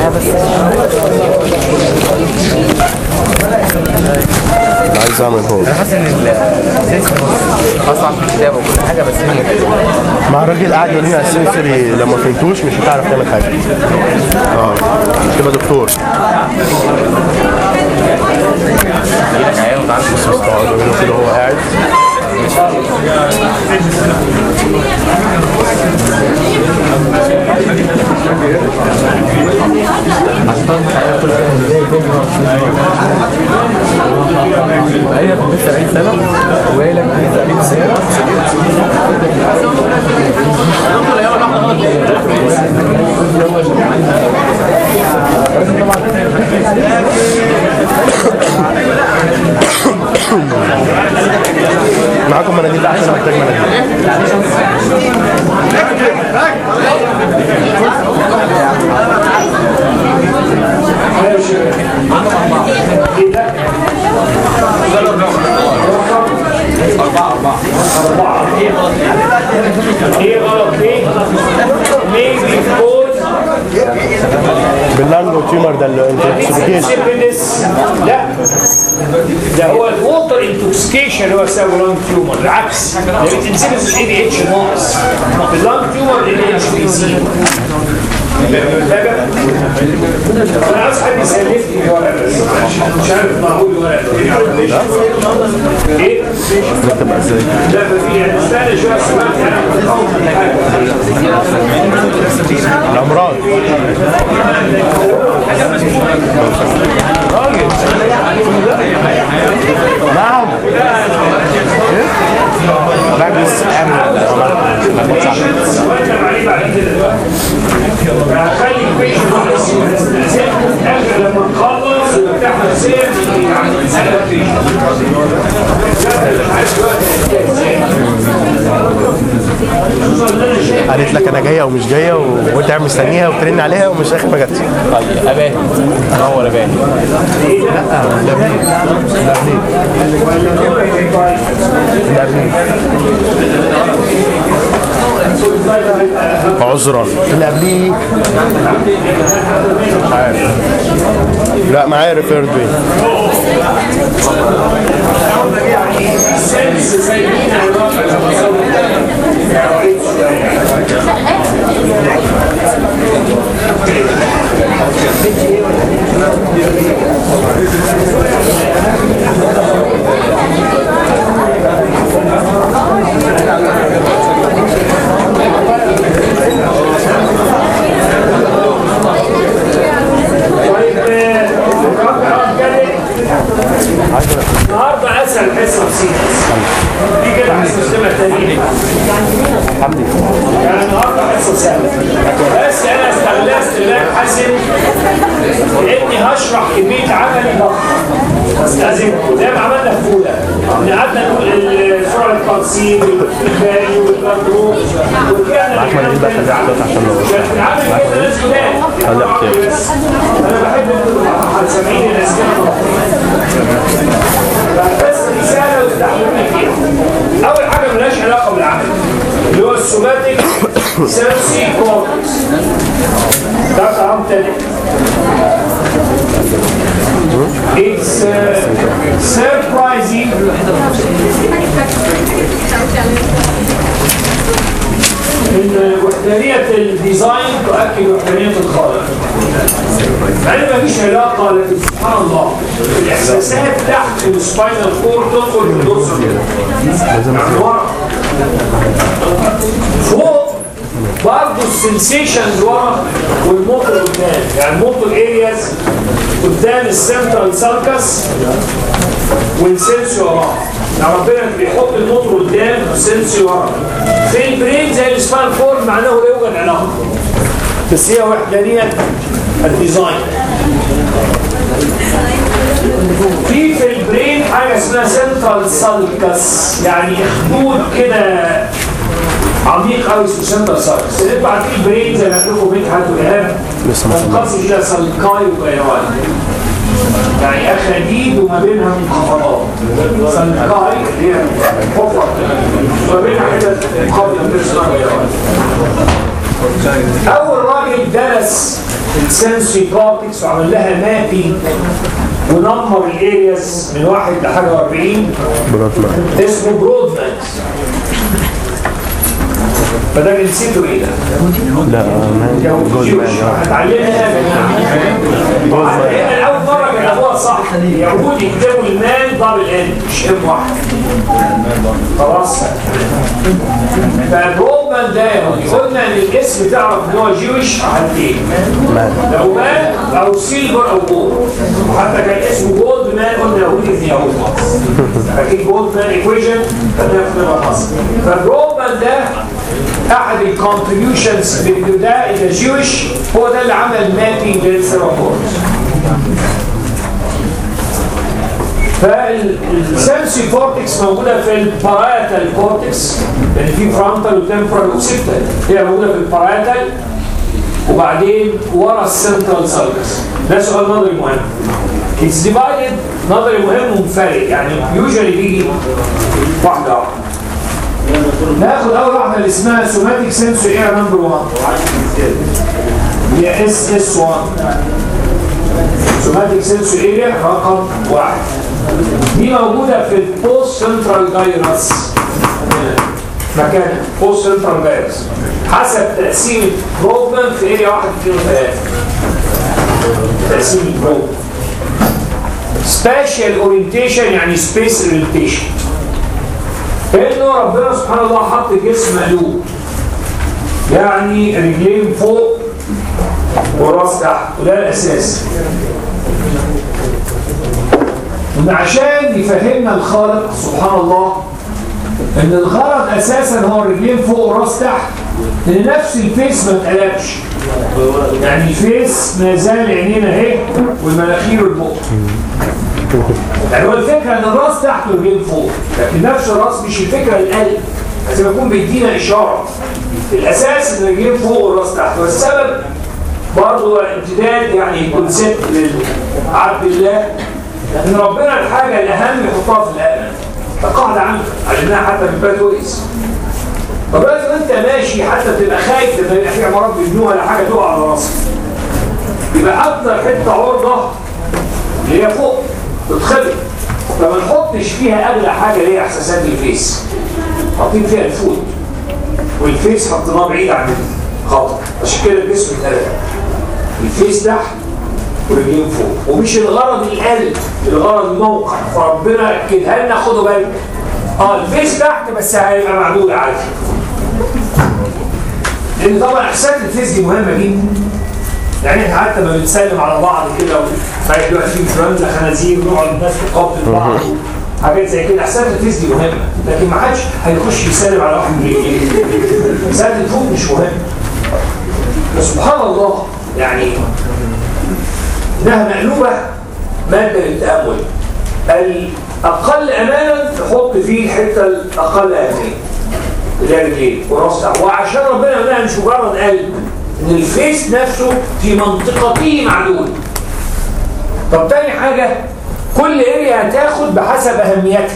عايز اعمل هو انا حاسس ان السيستم اصعب في الكتابه وكل حاجه بس هي ممتازه مع الراجل قاعد يقول لنا السنسوري لما فهمتوش مش هتعرف تعمل حاجه اه تبقى دكتور يجيلك عيال وتعرف تقعد يقول كده هو قاعد هي في البيت 70 سنه وهي لك في 70 سنه معاكم مناديل بقى عشان محتاج مناديل ايه غلط ليه؟ ليه بيكون باللانجو تيومر ده الانتوكسيفيكيشن سيبلس لا ده هو الووتر انتوكسيكيشن هو سبب لانج تيومر العكس ده بتنسبس الاي دي اتش ناقص في اللانج تيومر الاي اتش بيزيد محتاجة؟ انا عايز حد يسلفني الورقه بس مش عارف معقول الورقه ايه؟ تبقى ازاي لا ما في يعني استنى شويه سمعت انا متخوف من حاجه الامراض نعم لا بس اعمل وانت معلم بعد كده دلوقتي هخلي البيشن لما نخلص ونفتح نفسيا يعني قالت لك انا جايه ومش جايه و... وانت قاعد مستنيها وبترن عليها ومش اخر ما جاتش طيب اباهي نور اباهي عذرا اللي قبليه مش عارف لا معايا ريفيرد بيه طيب آه، النهارده اسهل حصه في سينس دي كده هنستخدمها تاني يعني النهارده حصه سهله بس انا استغلست الباب حسن اني هشرح كميه عمل ضخمه استاذنكم زي ما عملنا في اولى ان قعدنا نقول سرعه التنصيب والفالي والمضروب وكده معاك مناديل بقى خليها احتياط عشان لو عامل كده ناس جداد خليها احتياط انا بحب انتوا سامعين الاسئله بس رساله واستحملوني فيها اول حاجه ملهاش علاقه بالعمل اللي هو السوماتيك سنسي كورتكس ده كلام تاني It's uh, surprising ان وحدانيه الديزاين تؤكد وحدانيه الخالق. مع ان مفيش علاقه لكن سبحان الله الاحساسات تحت السباينال كور تدخل في الدورسال يعني ورا فوق برضه السنسيشنز ورا والموتور قدام يعني الموتور ارياز قدام السنترال سالكس والسنسي وراه يعني ربنا بيحط الموتور قدام والسنسي ورا في البرين زي السباين فورم معناه لا يوجد علاقه بس هي وحدانيه الديزاين في في البرين حاجه اسمها سنترال سالكس يعني خدود كده عميق قوي اسمه سنترال سالكس اللي انتوا عارفين البرين زي ما قال لكم مدحت وايهاب لسه ما تنقسم الى سالكاي وبيروان يعني اخاديد وما بينها منخفضات سالكاي اللي هي حفر وما بينها حتت قابله للسنترال اول راجل درس السنسوري كورتكس وعمل لها مابينج ونمر الارياز من واحد لحاجه 40 براتمان اسمه برودمان فده جنسيته ايه ده؟ لا مان جولد مان آه. هتعلمها هنا اول مره كتبوها صح اليهود يكتبوا المان دبل ان مش ام واحد خلاص فالرومان ده قلنا ان الاسم تعرف ان هو جيوش حالتين مان لو مان او سيلفر او جولد وحتى كان اسمه جولد مان قلنا يهودي ابن يهود فاكيد جولد مان ايكويشن فده في الحصر فالرومان ده احد الكونتريبيوشنز ده الى جيوش هو ده اللي عمل مابينج للسيرابورت فالسنسي كورتكس موجوده في الباراتال كورتكس يعني في فرونتال وتمبرال وسيبتال هي موجوده في الباراتال وبعدين ورا السنترال سالكس ده سؤال نظري مهم اتس ديفايدد نظري مهم ومنفرد يعني يوجوالي بيجي واحده واحده ناخد اول واحده اللي اسمها سوماتيك سنسوري اير نمبر 1 هي اس اس 1 سوماتيك سنسوري اريا رقم واحد دي موجوده في البوست سنترال جايرس مكان بوست سنترال جايرس حسب تقسيم بروبلم في اريا 1 2 3 تقسيم البروبلم سبيشال اورينتيشن يعني سبيس اورينتيشن كانه ربنا سبحانه الله حط جسم مقلوب يعني رجلين فوق والراس تحت وده الاساس وده عشان يفهمنا الخالق سبحان الله ان الغرض اساسا هو الرجلين فوق والراس تحت ان نفس الفيس ما اتقلبش يعني الفيس ما زال عينينا اهي والمناخير والبق يعني هو الفكره ان الراس تحت والرجلين فوق لكن نفس الراس مش الفكره القلب لازم يكون بيدينا اشاره الاساس ان الرجلين فوق والراس تحت والسبب برضه امتداد يعني كونسيبت لعبد الله ان ربنا الحاجه الاهم يحطها في الامن ده قاعده عامه علمناها حتى في الباد ويز طب لازم انت ماشي حتى تبقى خايف لما يبقى في عمارات بيبنوها ولا حاجه تقع على راسك يبقى اكتر حته عرضه اللي هي فوق تتخبط فما نحطش فيها اغلى حاجه اللي هي احساسات الفيس حاطين فيها الفوت والفيس حطيناه بعيد عن الخطر عشان كده الجسم اتقلب الفيس تحت ورجلين فوق ومش الغرض القلب الغرض الموقع فربنا اكدها لنا خدوا بالك اه الفيس تحت بس هيبقى معدول عادي لان طبعا احساسات الفيس دي مهمه جدا يعني احنا حتى ما بنسلم على بعض كده وبعد دلوقتي في انفلونزا خنازير ونقعد الناس تقبل بعض حاجات زي كده احساسات الفيس دي مهمه لكن ما حدش هيخش يسلم على واحد من رجليه احساسات الفوق مش مهم سبحان الله يعني انها مقلوبه ماده للتامل الاقل امانا تحط فيه الحته الاقل اهميه اللي هي رجلين وراس تحت وعشان ربنا يقولها مش مجرد قلب ان الفيس نفسه في منطقته معدول طب تاني حاجه كل اريا هتاخد بحسب اهميتها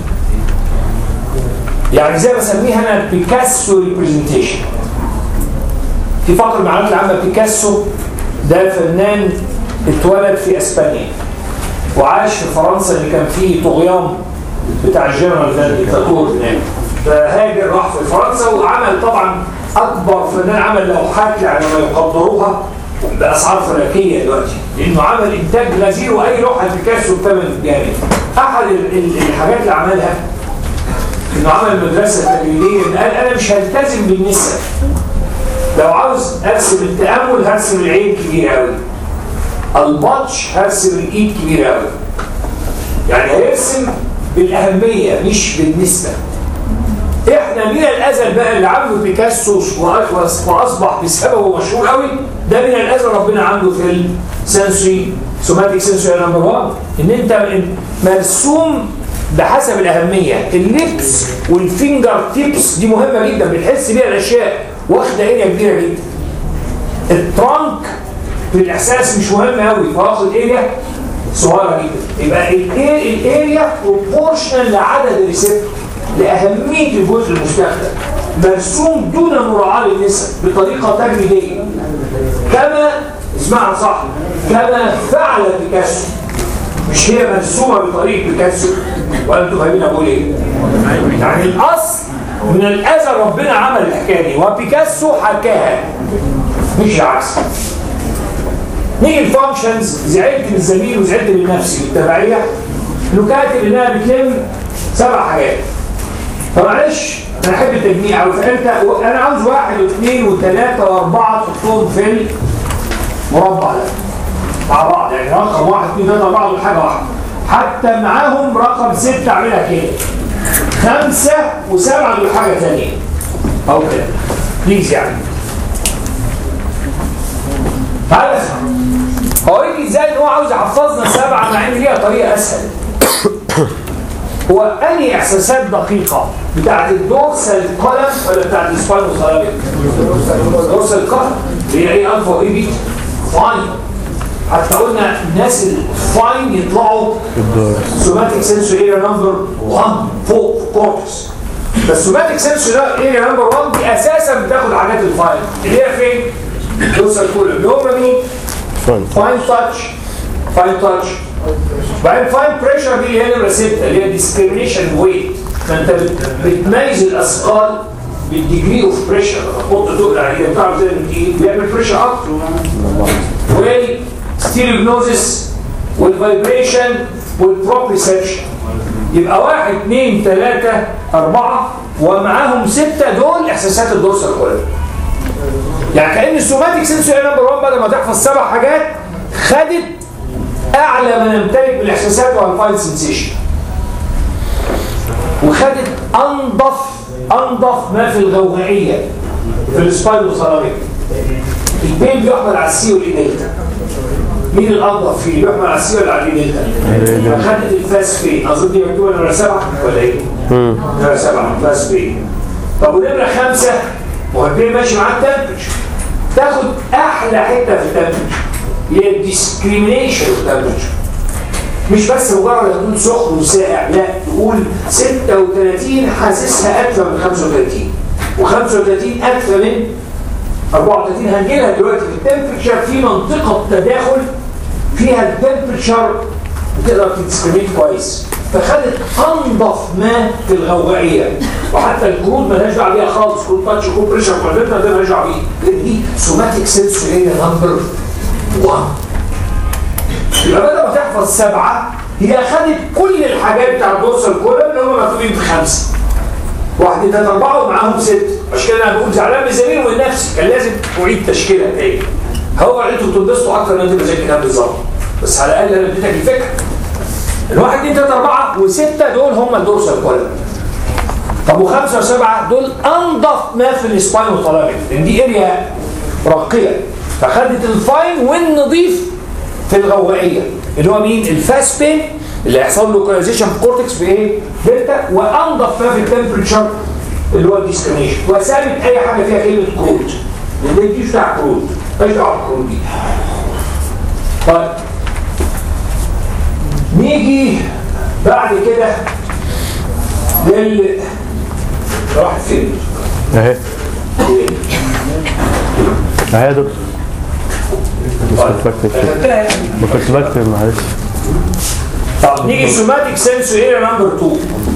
يعني زي ما بسميها انا بيكاسو ريبريزنتيشن في فقر المعلومات العامه بيكاسو ده فنان اتولد في اسبانيا وعاش في فرنسا اللي كان فيه طغيان بتاع الجنرال ده الدكتاتور هناك فهاجر راح في فرنسا وعمل طبعا اكبر فنان عمل لوحات يعني ما يقدروها باسعار فلكيه دلوقتي لانه عمل انتاج غزير واي لوحه بيكاسو بثمن جامد احد ال- ال- الحاجات اللي عملها انه عمل مدرسه تجريبيه قال انا مش هلتزم بالنسب لو عاوز ارسم التامل هرسم العين كبيره قوي البطش هرسم الايد كبيره قوي يعني هيرسم بالاهميه مش بالنسبه احنا من الازل بقى اللي عامله بيكاسو وأخلص واصبح بسببه مشهور قوي ده من الازل ربنا عامله في السنسوري سوماتيك سنسوري نمبر 1 ان انت مرسوم بحسب الاهميه اللبس والفينجر تيبس دي مهمه جدا بنحس بيها الاشياء واخده اريا كبيره جدا الترانك في الاحساس مش مهم قوي فواخد اريا صغيره جدا يبقى الاريا بروبورشنال لعدد الريسبتور لاهميه الجزء المستخدم مرسوم دون مراعاة للنسب بطريقة تجريدية كما اسمعها صح كما فعل بيكاسو مش هي مرسومة بطريقة بيكاسو ولا انتوا فاهمين اقول ايه؟ يعني الاصل من الازل ربنا عمل الحكايه دي وبيكاسو حكاها مش العكس نيجي الفانكشنز زعلت من الزميل وزعلت من نفسي بالتبعيه انه كاتب انها بتلم سبع حاجات فمعلش انا احب التجميع او فانت انا عاوز واحد واثنين وثلاثه واربعه تحطهم في المربع ده مع بعض يعني رقم واحد اثنين ثلاثه اربعه دول حاجه واحده حتى معاهم رقم سته اعملها كده خمسه وسبعه دول حاجه ثانيه او كده بليز يعني تعالى هو يجي ازاي ان هو عاوز يحفظنا سبعه مع ان ليها طريقه اسهل هو انهي احساسات دقيقه بتاعت الدورسال كولم ولا بتاعت السباينو سلامي الدورسال كولم اللي هي ايه الفا وايه بيتا فاين حتى قلنا الناس الفاين يطلعوا سوماتيك سنسوري اريا نمبر 1 فوق كورتكس فالسوماتيك سنسوري اريا نمبر 1 دي اساسا بتاخد حاجات الفاين اللي هي فين؟ الدورسال كولم اللي هم مين؟ فاين فاين تاتش فاين تاتش بعدين فاين بريشر دي اللي هي نمره 6 اللي هي ديسكريميشن ويت فانت بت- بتميز الاثقال بالديجري اوف بريشر تحط تقل عليه بتعرف زي ما تيجي بيعمل بريشر اكتر والستيريوجنوزس والفايبريشن والبروبريسبشن يبقى واحد اثنين ثلاثة أربعة ومعاهم ستة دول إحساسات الدورسال كلها يعني كأن السوماتيك سنسوري نمبر 1 بدل ما تحفظ سبع حاجات خدت اعلى ما نمتلك من الاحساسات والفايل سنسيشن وخدت انظف انظف ما في الغوغائيه في السباينو سلاميك البين بيحمل على السي والاي دلتا مين الانظف فيه بيحمل على السي ولا على الاي دلتا فخدت الفاس فين اظن دي مكتوبه نمره سبعه ولا ايه؟ نمره سبعه فاس فين طب ونمره خمسه ما هو البين ماشي مع التمبرتشر تاخد احلى حته في التمبرتشر اللي هي الديسكريميشن اوف تمبرتشر مش بس مجرد تقول سخن وساقع لا تقول 36 حاسسها اكثر من 35 و35 اكثر من 34 هنجيلها دلوقتي في التمبرتشر في منطقه تداخل فيها التمبرتشر بتقدر تديسكريميت كويس فخدت انظف ما في الغوغائيه وحتى الكروت مالهاش دعوه بيها خالص كروت تاتش كروت بريشر كواليتر ده مالهاش دعوه بيه دي سوماتيك سنسوري نمبر 1 يبقى بدل ما تحفظ سبعه هي خدت كل الحاجات بتاع الدورسال كولم اللي هم مكتوبين في خمسه واحد اثنين ثلاثه اربعه ومعاهم ست عشان كده انا بقول زعلان من زميلي ومن نفسي كان لازم اعيد تشكيلها تاني هو انتوا بتنبسطوا اكتر من انت بذاكر كده بالظبط بس على الاقل انا اديتك الفكره الواحد اثنين ثلاثه اربعه وسته دول هم الدورسال كولم طب وخمسه وسبعه دول انضف ما في السباينو طلابي لان دي اريا راقيه فخدت الفاين والنظيف في الغوائيه اللي هو مين الفاست بين اللي هيحصل له لوكاليزيشن في كورتكس في ايه دلتا وانضف ما في التمبريتشر اللي هو الديسكريميشن وثابت اي حاجه فيها كلمه كروت لان دي بتاع كروت ماليش دعوه بالكروت دي طيب نيجي بعد كده لل راح فين؟ اهي اهي يا دكتور بس كنت بكتب كده. خدتها يعني ما كنت بكتب معلش طب نيجي سوماتيك سنسوري اريا نمبر 2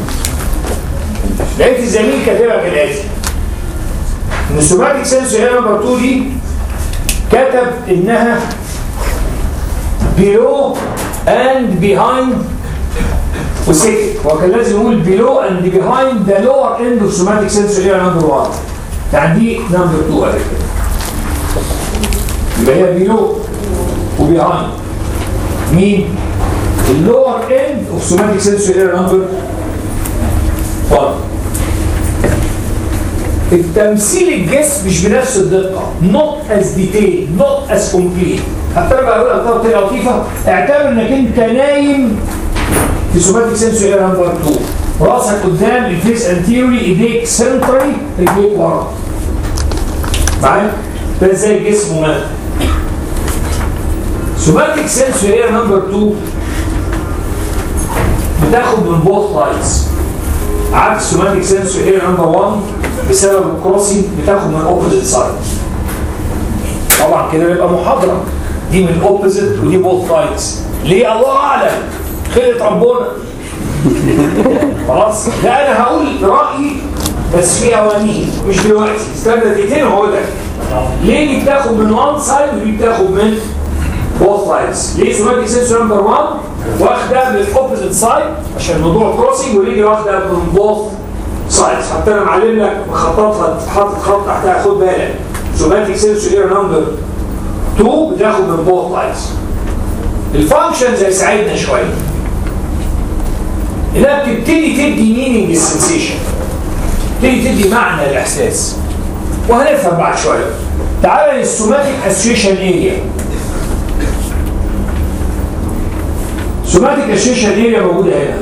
لقيت الزميل كاتبها كالاتي ان السوماتيك سنسوري اريا نمبر 2 دي كتب انها below and behind وسكت هو كان لازم يقول below and behind the lower end of somatic sensory area number 1 يعني دي نمبر 2 على كده يبقى هي below وbehind مين؟ اللور اند اوف سوماتيك سنسوري اريا نمبر 1 التمثيل الجسم مش بنفس الدقه not as detailed not as complete حتى انا بقول لك طريقه لطيفه اعتبر انك انت نايم في سوماتيك سنسوري اريا نمبر 2 راسك قدام الفيس انتيريوري ايديك سنترالي رجليك ورا معايا ده ازاي الجسم مات سوماتيك سنسوري اريا نمبر 2 بتاخد من بوث لايتس عكس سوماتيك سنسوري اريا نمبر 1 بسبب الكروسنج بتاخد من اوبوزيت سايد طبعا كده يبقى محاضره دي من اوبوزيت ودي بوث سايدز ليه الله اعلم خلقه ربنا خلاص لا انا هقول رايي بس في اوانيه مش دلوقتي استنى دقيقتين وهقول لك ليه دي بتاخد من وان سايد ودي بتاخد من بوث سايدز ليه سوماتيك سنسور نمبر 1 واخده من الاوبوزيت سايد عشان موضوع كروسنج وليه دي واخده من بوث سايدز حتى انا معلم لك مخططها حاطط خط تحتها خد بالك سوماتيك سنسور اير نمبر 2 بتاخد من بوث سايدز الفانكشنز هيساعدنا شويه انها بتبتدي تدي مينينج للسنسيشن تبتدي تدي معنى الاحساس وهنفهم بعد شويه تعالى للسوماتيك اسوشيشن اريا سوماتيك اسوشيشن اريا موجوده هنا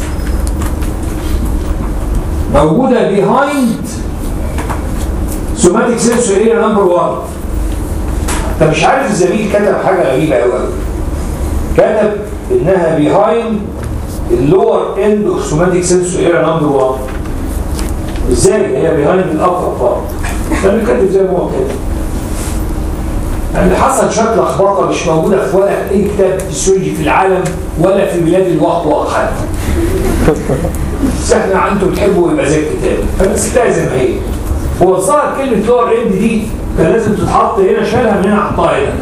موجوده بيهايند سوماتيك سنسور اريا نمبر 1 انت مش عارف الزميل كتب حاجه غريبه قوي قوي كتب انها بيهايند اللور اند اوف سوماتيك سنسور اريا نمبر 1 ازاي هي بيهايند الابر بارت كان كاتب زي ما هو كده اللي حصل شويه لخبطه مش موجوده في ولا اي كتاب فيسيولوجي في العالم ولا في بلاد الوقت حتى بس احنا انتوا بتحبوا يبقى زي الكتاب فانا سبتها زي ما هي هو ظهر كلمه لور اند دي كان لازم تتحط هنا شالها من هنا حطها هنا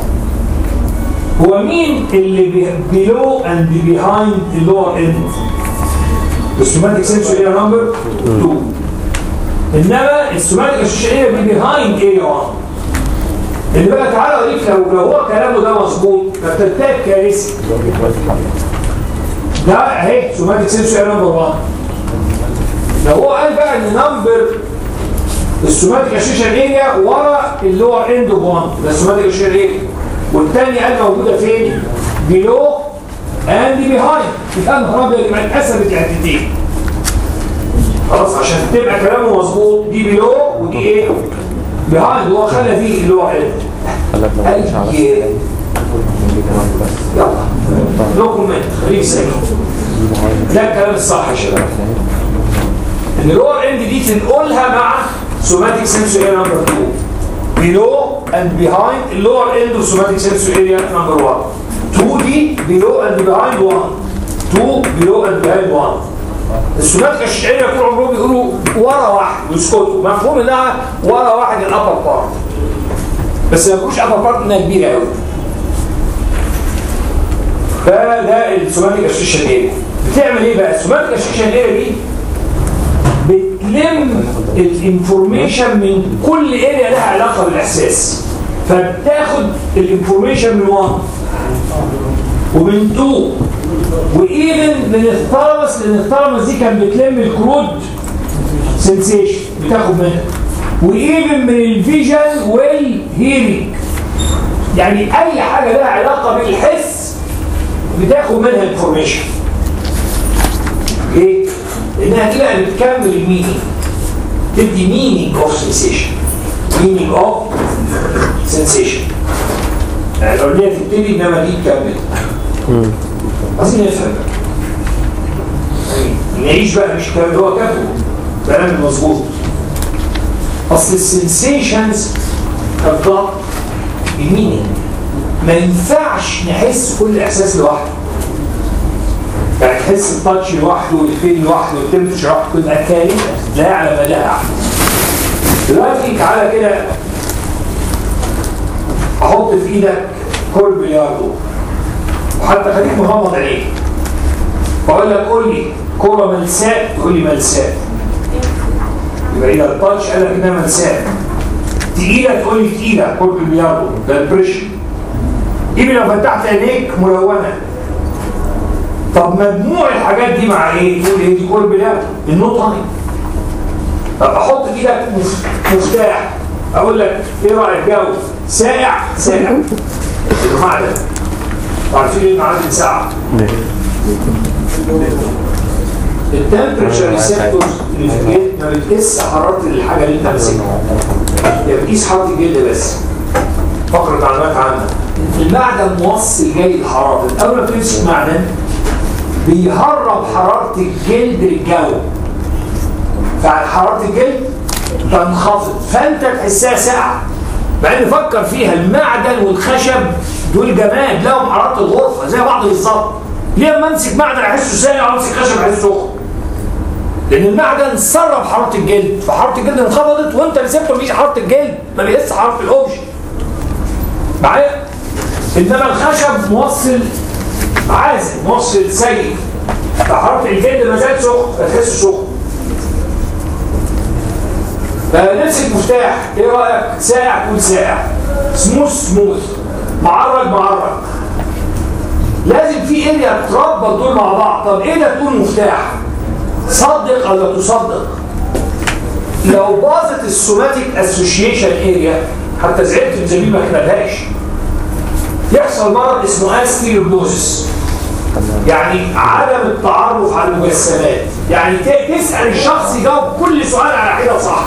هو مين اللي بيلو اند بيهايند اللور اند السوماتيك سنسور اريا نمبر 2 انما السوماتيك اسوشيشن دي بيهايند اريا 1 اللي بقى تعالى اوريك لو لو هو كلامه ده مظبوط فبتنتهي كارثه ده اهي سوماتيك سنسور اريا نمبر 1 لو هو قال بقى ان نمبر السوماتيك اسوشيشن اريا ورا اللور اند اوف 1 ده السوماتيك اسوشيشن اريا والثاني قال موجوده فين؟ بيلو اند بيهايند يبقى الهرب يبقى اتقسمت لحتتين خلاص عشان تبقى كلامه مظبوط دي بيلو ودي ايه؟ بيهايند هو خلى دي اللي هو ايه؟ اي يلا نو كومنت خليك ساكت ده الكلام الصح يا شباب ان اللور اند دي تنقلها مع سوماتيك سنسور اريا نمبر 2 below and behind lower end of somatic sensory area number 1 2 دي below and behind 1 2 below and behind 1 السوماتيك الشعريه طول عمرهم بيقولوا ورا واحد ويسكتوا مفهوم انها ورا واحد الابر بارت بس ما يقولوش ابر بارت انها كبيره قوي فده السوماتيك اسوشيشن اريا بتعمل ايه بقى السوماتيك اسوشيشن اريا دي بتلم الانفورميشن من كل اريا لها علاقه بالاحساس فبتاخد الانفورميشن من 1 ومن 2 وايفن من الثالمس لان الثالمس دي كان بتلم الكرود سنسيشن بتاخد منها وايفن من الفيجن والهيرنج يعني اي حاجه لها علاقه بالحس بتاخد منها انفورميشن ايه لانها دي بقى بتكمل المينينج تدي مينينج اوف سنسيشن مينينج اوف سنسيشن يعني الاغنيه تبتدي انما دي تكمل عايزين نفهم يعني نعيش بقى مش الكلام اللي هو كاتبه كلام مظبوط اصل السنسيشنز الضغط المينينج ما ينفعش نحس كل احساس لوحده يعني تحس التاتش لوحده والفين لوحده والتمبش لوحده تبقى كارثه لا يعلم لها احد دلوقتي تعالى كده احط في ايدك كل بلياردو وحتى خليك مغمض عينيك بقول لك قول لي كوره ملساء تقول لي ملساء يبقى اذا التاتش قال لك انها ملساء تقيله تقول لي تقيله كل بلياردو ده البريشر ايدي لو فتحت عينيك ملونه طب مجموع الحاجات دي مع ايه؟ تقول ايه دي كور بلاد النوت هاي طب احط في ايدك مفتاح اقول لك ايه رايك جو ساقع ساقع المعدن عارفين ايه المعدن ساعه التمبريتشر ريسبتورز اللي في الجلد ما بتقيس حراره الحاجه اللي انت ماسكها هي بتقيس حراره الجلد بس فقره معلومات عامه المعدن موصل جاي الحراره اول ما بتمسك معدن بيهرب حرارة الجلد للجو فحراره الجلد تنخفض فانت تحسها ساعه مع ان فكر فيها المعدن والخشب دول جماد لهم حراره الغرفه زي بعض بالظبط ليه اما امسك معدن احسه ساقع وامسك خشب احسه سخن لان المعدن سرب حراره الجلد فحراره الجلد انخفضت وانت اللي سبته بيجي حراره الجلد ما بيقيس حراره الاوبجكت معايا انما الخشب موصل عازل موصل سيء فحراره الجلد ما زال سخن فتحسه سخن فنمسك مفتاح ايه رايك ساقع كل ساقع سموث سموث معرج معرج لازم في اريا تربط دول مع بعض طب ايه ده تكون مفتاح صدق او لا تصدق لو باظت السوماتيك اسوشيشن اريا حتى زعلت من زميل ما كتبهاش يحصل مرض اسمه استيلوبوزس يعني عدم التعرف على المجسمات يعني ت- تسال الشخص يجاوب كل سؤال على حده صح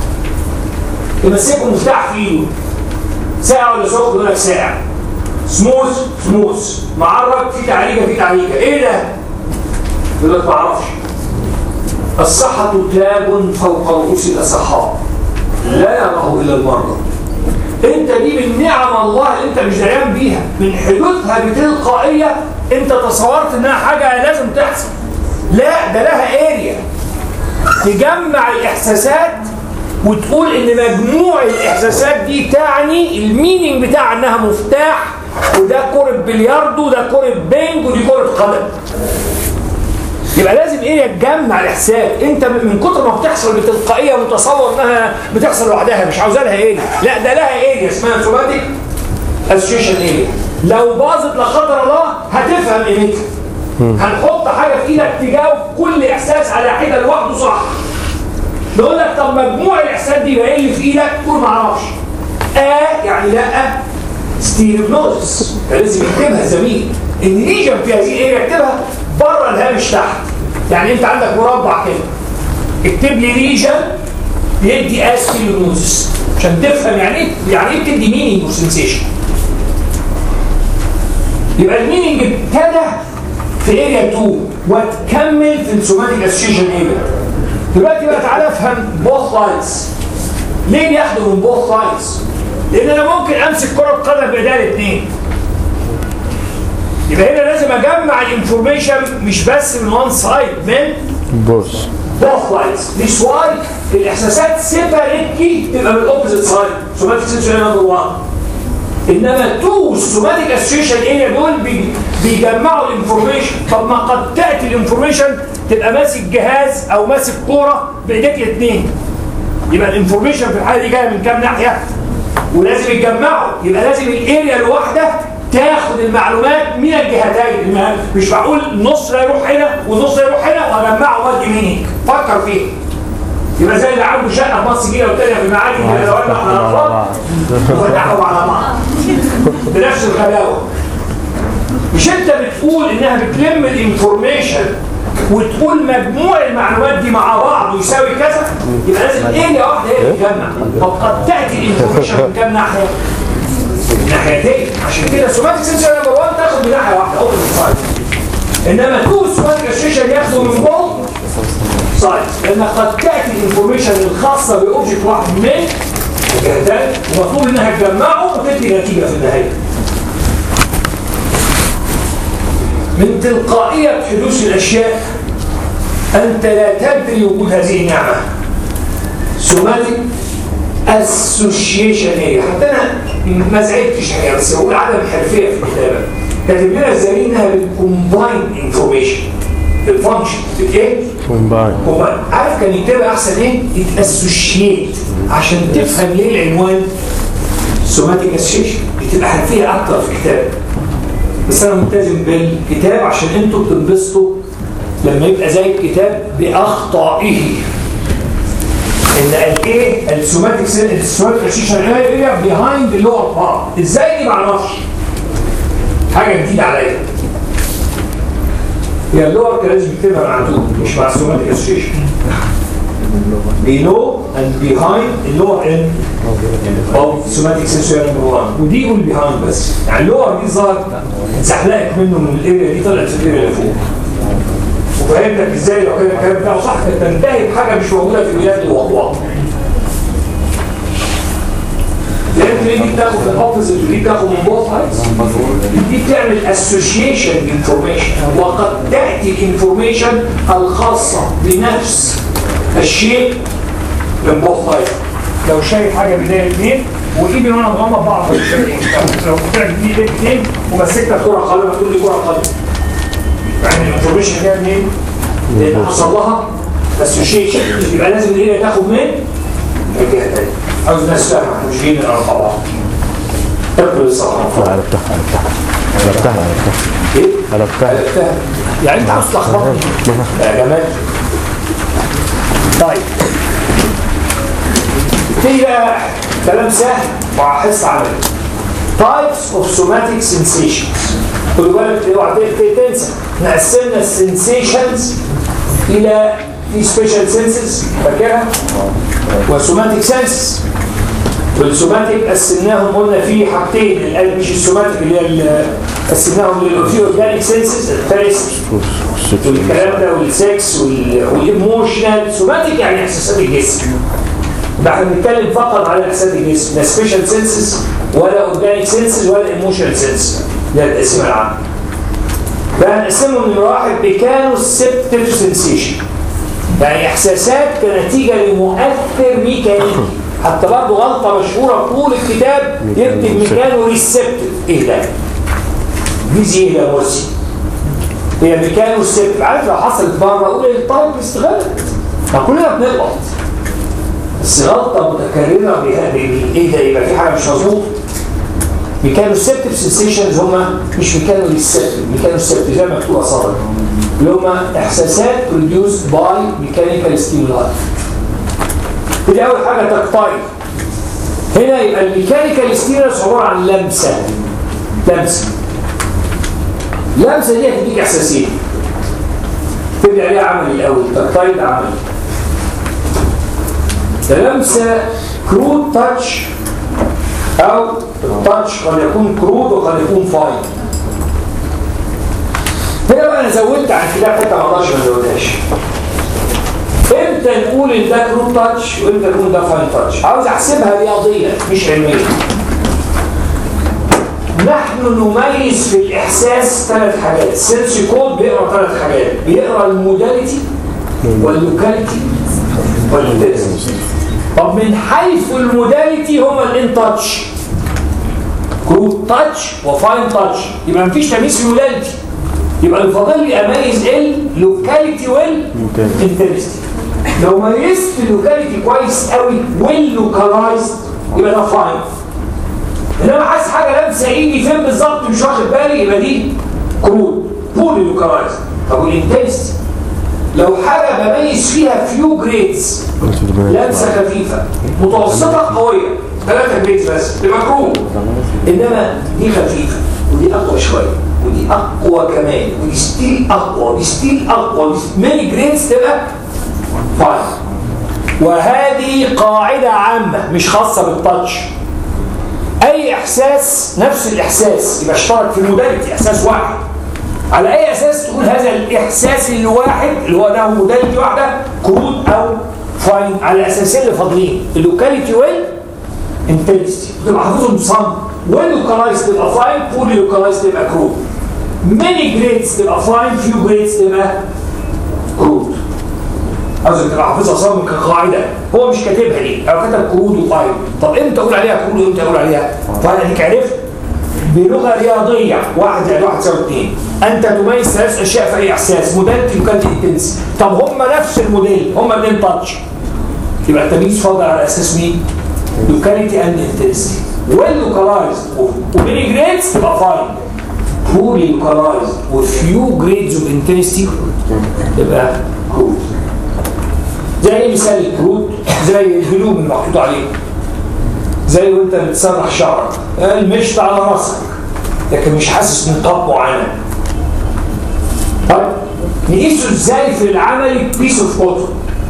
تمسكه مفتاح في ايده ساعه ولا سخن يقول لك ساعه سموث سموث معرج في تعليقه في تعليقه ايه ده؟ يقول لك ما اعرفش الصحة تاج فوق رؤوس الأصحاء لا يراه إلا المرضى انت دي من نعم الله اللي انت مش دريان بيها من حدوثها بتلقائية انت تصورت انها حاجة لازم تحصل لا ده لها اريا تجمع الاحساسات وتقول ان مجموع الاحساسات دي تعني المينينج بتاع انها مفتاح وده كرة بلياردو وده كرة بينج ودي كرة قدم يبقى لازم ايه تجمع الاحساس انت من كتر ما بتحصل بتلقائيه متصور انها بتحصل لوحدها مش عاوزه لها ايه لا ده لها ايه اسمها سوماتيك اسوشيشن ايه لو باظت لا قدر الله هتفهم قيمتها هنحط حاجه في ايدك تجاوب كل احساس على حده لوحده صح نقول لك طب مجموع الاحساس دي يبقى ايه اللي في ايدك تقول ما اعرفش اه يعني لا ستيريوبنوزس لازم يكتبها زميل ان ليجن في هذه الايه يكتبها بره الهامش تحت يعني انت عندك مربع كده اكتب لي ليجن يدي استيريوبنوزس عشان تفهم يعني ايه يعني ايه بتدي مينينج وسنسيشن يبقى المينينج ابتدى في اريا 2 وتكمل في السوماتيك اسوشيشن اريا دلوقتي بقى تعالى افهم بوث لاينز ليه بياخدوا من بوث لاينز؟ لان انا ممكن امسك كره قدم بايديا الاثنين يبقى هنا لازم اجمع الانفورميشن مش بس من وان سايد من بص both sides this why الاحساسات سيبريتلي تبقى من الاوبوزيت سايد سوماتيك سنسوري نمبر 1 انما تو السوماتيك اسوشيشن اريا دول بي- بيجمعوا الانفورميشن طب ما قد تاتي الانفورميشن تبقى ماسك جهاز او ماسك كوره بايديك الاثنين يبقى الانفورميشن في الحاله دي جايه من كام ناحيه ولازم يتجمعوا يبقى لازم الاريا الواحده تاخد المعلومات من الجهتين ما- مش معقول نص لا يروح هنا ونص لا يروح هنا واجمعه وادي مينيك فكر فيه يبقى زي اللي عنده شقه في مصر جديده والتانيه في المعادي كده لو احنا على بعض وفتحهم على بعض بنفس الغلاوه مش انت بتقول انها بتلم الانفورميشن وتقول مجموع المعلومات دي مع بعض يساوي كذا يبقى لازم اريا واحده هي اللي تجمع طب قد تاتي الانفورميشن من كام ناحيه؟ من ناحيتين عشان كده سوماتيك سنسور نمبر 1 تاخد من ناحيه واحده اوبن سايد انما تو سوماتيك اسوشيشن ياخدوا من بوث سايد لان قد تاتي الانفورميشن الخاصه باوبجكت واحد من الجهتين ومطلوب انها تجمعه وتدي نتيجه في النهايه من تلقائية حدوث الأشياء أنت لا تدري وجود هذه النعمة سوماتيك اسوشيشن اريا حتى انا ما زعلتش حقيقه بس بقول عدم حرفيه في الكتابه كاتب لنا الزميل انها بالكومباين انفورميشن الفانكشن ايه؟ كومباين كومباين عارف كان يكتبها احسن ايه؟ يتاسوشيت عشان تفهم ليه العنوان سوماتيك اسوشيشن بتبقى حرفيه اكتر في الكتابه بس انا ملتزم بالكتاب عشان انتوا بتنبسطوا لما يبقى زي الكتاب باخطائه ان الايه السوماتيك السوماتيك اسوشيشن اريا بيهايند اللور بارت ازاي دي ما اعرفش حاجه جديده عليا هي اللور كان لازم يكتبها مع طول مش مع السوماتيك اسوشيشن below and behind اللور ان of somatic sensory number 1 ودي يقول behind بس يعني اللور دي ظهرت اتزحلقت منه من الاريا دي طلعت في الاريا اللي فوق وفهمتك ازاي لو كان الكلام بتاعه صح كانت تنتهي بحاجه مش موجوده في البلاد الوقوع لان دي بتاخد من اوبوزيت ودي بتاخد من بوث دي بتعمل اسوشيشن انفورميشن وقد تاتي الانفورميشن الخاصه بنفس الشيء من بوث لو شايف حاجه بدايه اثنين وايدي وانا مغمض بعض لو قلت لك دي ايدك اثنين ومسكتك كره قدم تقول لي كره قدم يعني الانفورميشن جايه منين؟ لان حصل لها اسوشيشن يبقى لازم الايد تاخد من الجهه الثانيه عاوز الناس فاهمه احنا مش جايين نقرا مع بعض اقرا الصراحه عرفتها عرفتها عرفتها عرفتها ايه؟ عرفتها عرفتها يعني انت عاوز تلخبطني يا جمال طيب في بقى كلام سهل وحس عملي types of somatic sensations خدوا بالك اوعى تنسى احنا قسمنا السنسيشنز الى في سبيشال سنسز فاكرها وسوماتيك سنسز والسوماتيك قسمناهم قلنا في حاجتين القلب مش السوماتيك اللي هي ال- قسمناهم في اورجانيك سنسز الثالث والكلام ده والسكس والايموشنال سوماتيك يعني احساسات الجسم ده احنا بنتكلم فقط على احساسات الجسم لا سبيشال سنسز ولا اورجانيك سنسز ولا ايموشنال سنسز ده التقسيم العام بقى هنقسمهم من واحد بكانوا سيبتيف سنسيشن يعني احساسات كنتيجه لمؤثر ميكانيكي حتى برضه غلطه مشهوره في طول الكتاب يكتب ميكانو ريسبتيف ايه ده؟ دي ايه يا مرسي؟ هي ميكانو سيبتيف عارف لو حصلت بره اقول ايه الطالب استغلت ما كلنا بنغلط بس غلطه متكرره بها ايه ده يبقى في حاجه مش مظبوطه ميكانو سيبتيف سنسيشنز هم مش ميكانو ريسبتيف ميكانو سيبتيف زي ما مكتوب اصلا اللي هم احساسات produced باي ميكانيكال ستيمولاي دي اول حاجه تكتايل هنا يبقى الميكانيكال ستيمولاس عباره عن لمسه لمسه لمسه دي هتديك احساسين تبدا عليها عملي الاول تكتايل عملي لمسه كرود تاتش او التاتش قد يكون كرود وقد يكون فاين هنا بقى انا زودت عن كده حته ما اقدرش ما ازودهاش امتى نقول ان ده كرود تاتش وامتى نقول ده فاين تاتش عاوز احسبها رياضيا مش علميا نحن نميز في الاحساس ثلاث حاجات سيرش كود بيقرا ثلاث حاجات بيقرا الموداليتي واللوكاليتي والانتنسيتي طب من حيث الموداليتي هما الان تاتش كرود تاتش وفاين تاتش يبقى مفيش تمييز في الموداليتي يبقى الفاضل لي اميز اللوكاليتي والانتنسيتي لو ميزت اللوكاليتي كويس قوي واللوكالايزد يبقى ده فاين انما حاسس حاجه لابسه ايدي فين بالظبط مش واخد بالي يبقى دي كرود بول لوكالايزد طب والانتنسيتي لو حاجه بميز فيها فيو جريدز لمسه خفيفه متوسطه قويه ثلاثه جريدز بس بمكروه انما دي خفيفه ودي اقوى شويه ودي اقوى كمان ودي ستيل اقوى ودي ستيل اقوى ماني جريدز تبقى فاين وهذه قاعده عامه مش خاصه بالتاتش اي احساس نفس الاحساس يبقى اشترك في الموداليتي احساس واحد على اي اساس تقول هذا الاحساس الواحد اللي هو ده موداليتي واحده كرود او فاين على اساسين اللي فاضلين اللوكاليتي وال انتنسيتي تبقى حافظهم صم واللوكالايز تبقى فاين فولي لوكالايز تبقى كرود ماني جريدز تبقى فاين فيو جريدز تبقى كرود عاوزك تبقى حافظها صم كقاعده هو مش كاتبها ليه او كتب كرود وفاين طب امتى اقول عليها كرود وامتى اقول عليها فاين اديك عرفت بلغه رياضيه واحد زائد واحد يساوي اثنين انت تميز ثلاث اشياء في اي احساس موديل لوكاليتي انتنس طب هم نفس الموديل هم الاثنين تاتش يبقى التمييز فاضل على اساس مين؟ لوكاليتي اند انتنسيتي واللوكالايزد وميني جريدز تبقى فاين بوري لوكالايزد وفيو جريدز اوف انتنسيتي تبقى كود زي مثال الكروت زي الهدوم المحطوط عليه زي وانت بتسرح شعرك المشط على راسك لكن مش حاسس بنقاط معينه طيب نقيسه ازاي في العملي بيس اوف قطن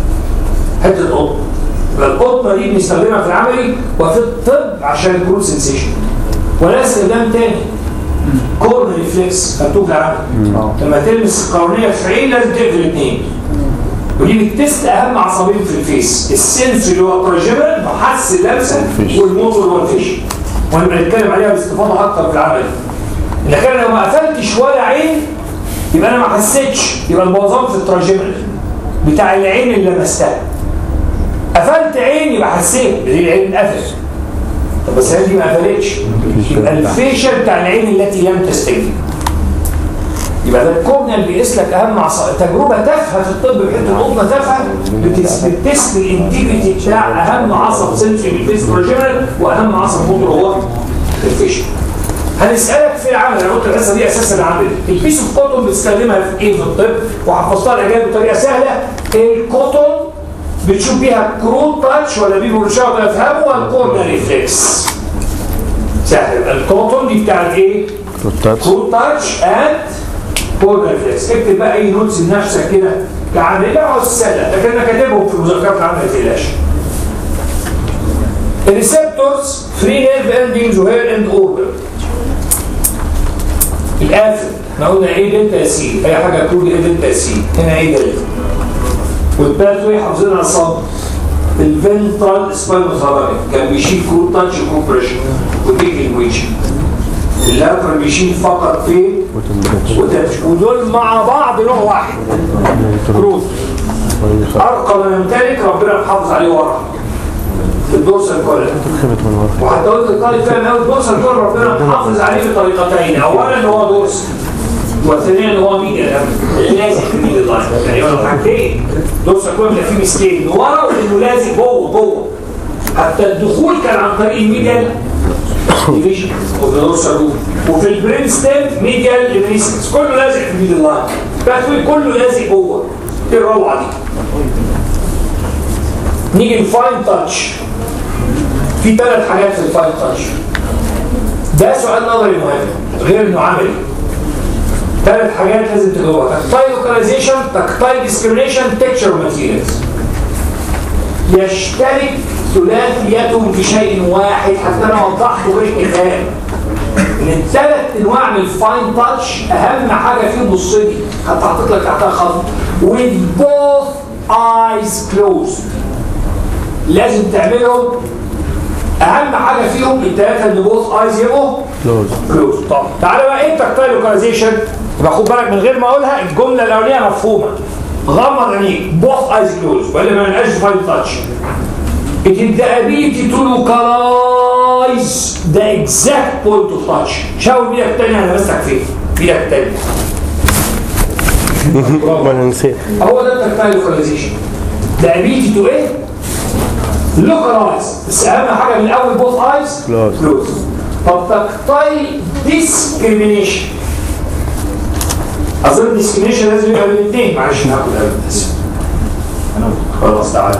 حته قطن يبقى القطنه دي بنستخدمها في العملي وفي الطب عشان الكروت سنسيشن ولا استخدام تاني كورنري ريفلكس خدتوه في العمل لما تلمس القرنيه في عين لازم تقفل الاثنين ودي بتست اهم عصبين في الفيس السنس اللي هو التراجيبل محس اللمسه والموتور اللي هو الفيش وانا بنتكلم عليها باستفاضه اكتر في العمل لكن لو ما قفلتش ولا عين يبقى انا ما حسيتش يبقى البوظان في التراجيبل بتاع العين اللي لمستها قفلت عين يبقى حسيت دي العين قفلت طب بس العين دي ما قفلتش يبقى الفيشل بتاع العين التي لم تستجيب يبقى ده الكورنيال بيقيس لك اهم عصا تجربه تافهه في الطب بحيث القطنه تافهه بتس- بتست الانتجريتي بتاع اهم عصب سنسوري بالفيس بروجينال واهم عصب موتور هو الفيشل هنسالك في العمل انا قلت الحصه دي اساس العمل البيس اوف كوتون بتستخدمها في ايه في الطب وحفظتها الاجابه بطريقه سهله الكوتون بتشوف بيها كروت تاتش ولا بيبو رشاق افهمه والكورنر ريفلكس سهل الكوتون دي بتاعت ايه؟ والتاتش كروت تاتش اند كورنر ريفلكس اكتب بقى اي نوتس لنفسك كده كعمل لا عاوز سهله لكن انا كاتبهم في مذكرات العمل ما تقلقش الريسبتورز فري نيرف اندنجز وهير اند اوربل القافل احنا قلنا ايه دلتا سي اي حاجه تقول ايه دلتا سي هنا ايه دلتا والباثوي حافظين على صب الفنترال سباينوثالاميك كان بيشيل كروت تاتش كومبريشن وديك الويتش اللاترال بيشيل فقط فين وتاتش ودول مع بعض نوع واحد كروت ارقى ما يمتلك ربنا محافظ عليه ورا الدورسال كولر وحتى قلت الطالب فاهم قوي الدورسال كولر ربنا محافظ عليه بطريقتين اولا هو دورس والثانيا هو ميديا لازق في ميديا لاين يعني هو حاجتين دورسال كولر بيبقى فيه ميستين ورا وانه لازق جوه جوه حتى الدخول كان عن طريق الميديا ديفيجن وفي الدورسال روت وفي البرين ستيم ميديا ليمينيسنس كله لازق في ميديا لاين باثوي كله لازق جوه ايه الروعه دي نيجي الفاين تاتش في ثلاث حاجات في الفاين تاتش ده سؤال نظري مهم غير انه عملي ثلاث حاجات لازم تجاوبها تكتايل لوكاليزيشن تكتايل ديسكريميشن تكتشر ماتيريالز يشترك ثلاثيتهم في شيء واحد حتى انا وضحته بالكتاب ان الثلاث انواع من الفاين تاتش اهم حاجه فيهم بص لي حتى حطيت لك تحتها خط with both eyes closed لازم تعملهم اهم حاجه فيهم الثلاثه اللي بوث ايز يبقوا كلوز كلوز طب تعالى بقى ايه التكتايل لوكاليزيشن يبقى خد بالك من غير ما اقولها الجمله الاولانيه مفهومه غمض عينيك بوث ايز كلوز ولا ما نلقاش فاين تاتش It is the ability to localize the exact point of touch شاور بيدك التانية انا ماسك فين بيدك التانية ما انا نسيت هو ده التكتايل لوكاليزيشن the ability to ايه؟ localize بس اهم حاجه من الاول both eyes Close. close طب تكتايل discrimination اظن discrimination لازم يبقى من الاثنين معلش ناخد قبل اسف خلاص تعالى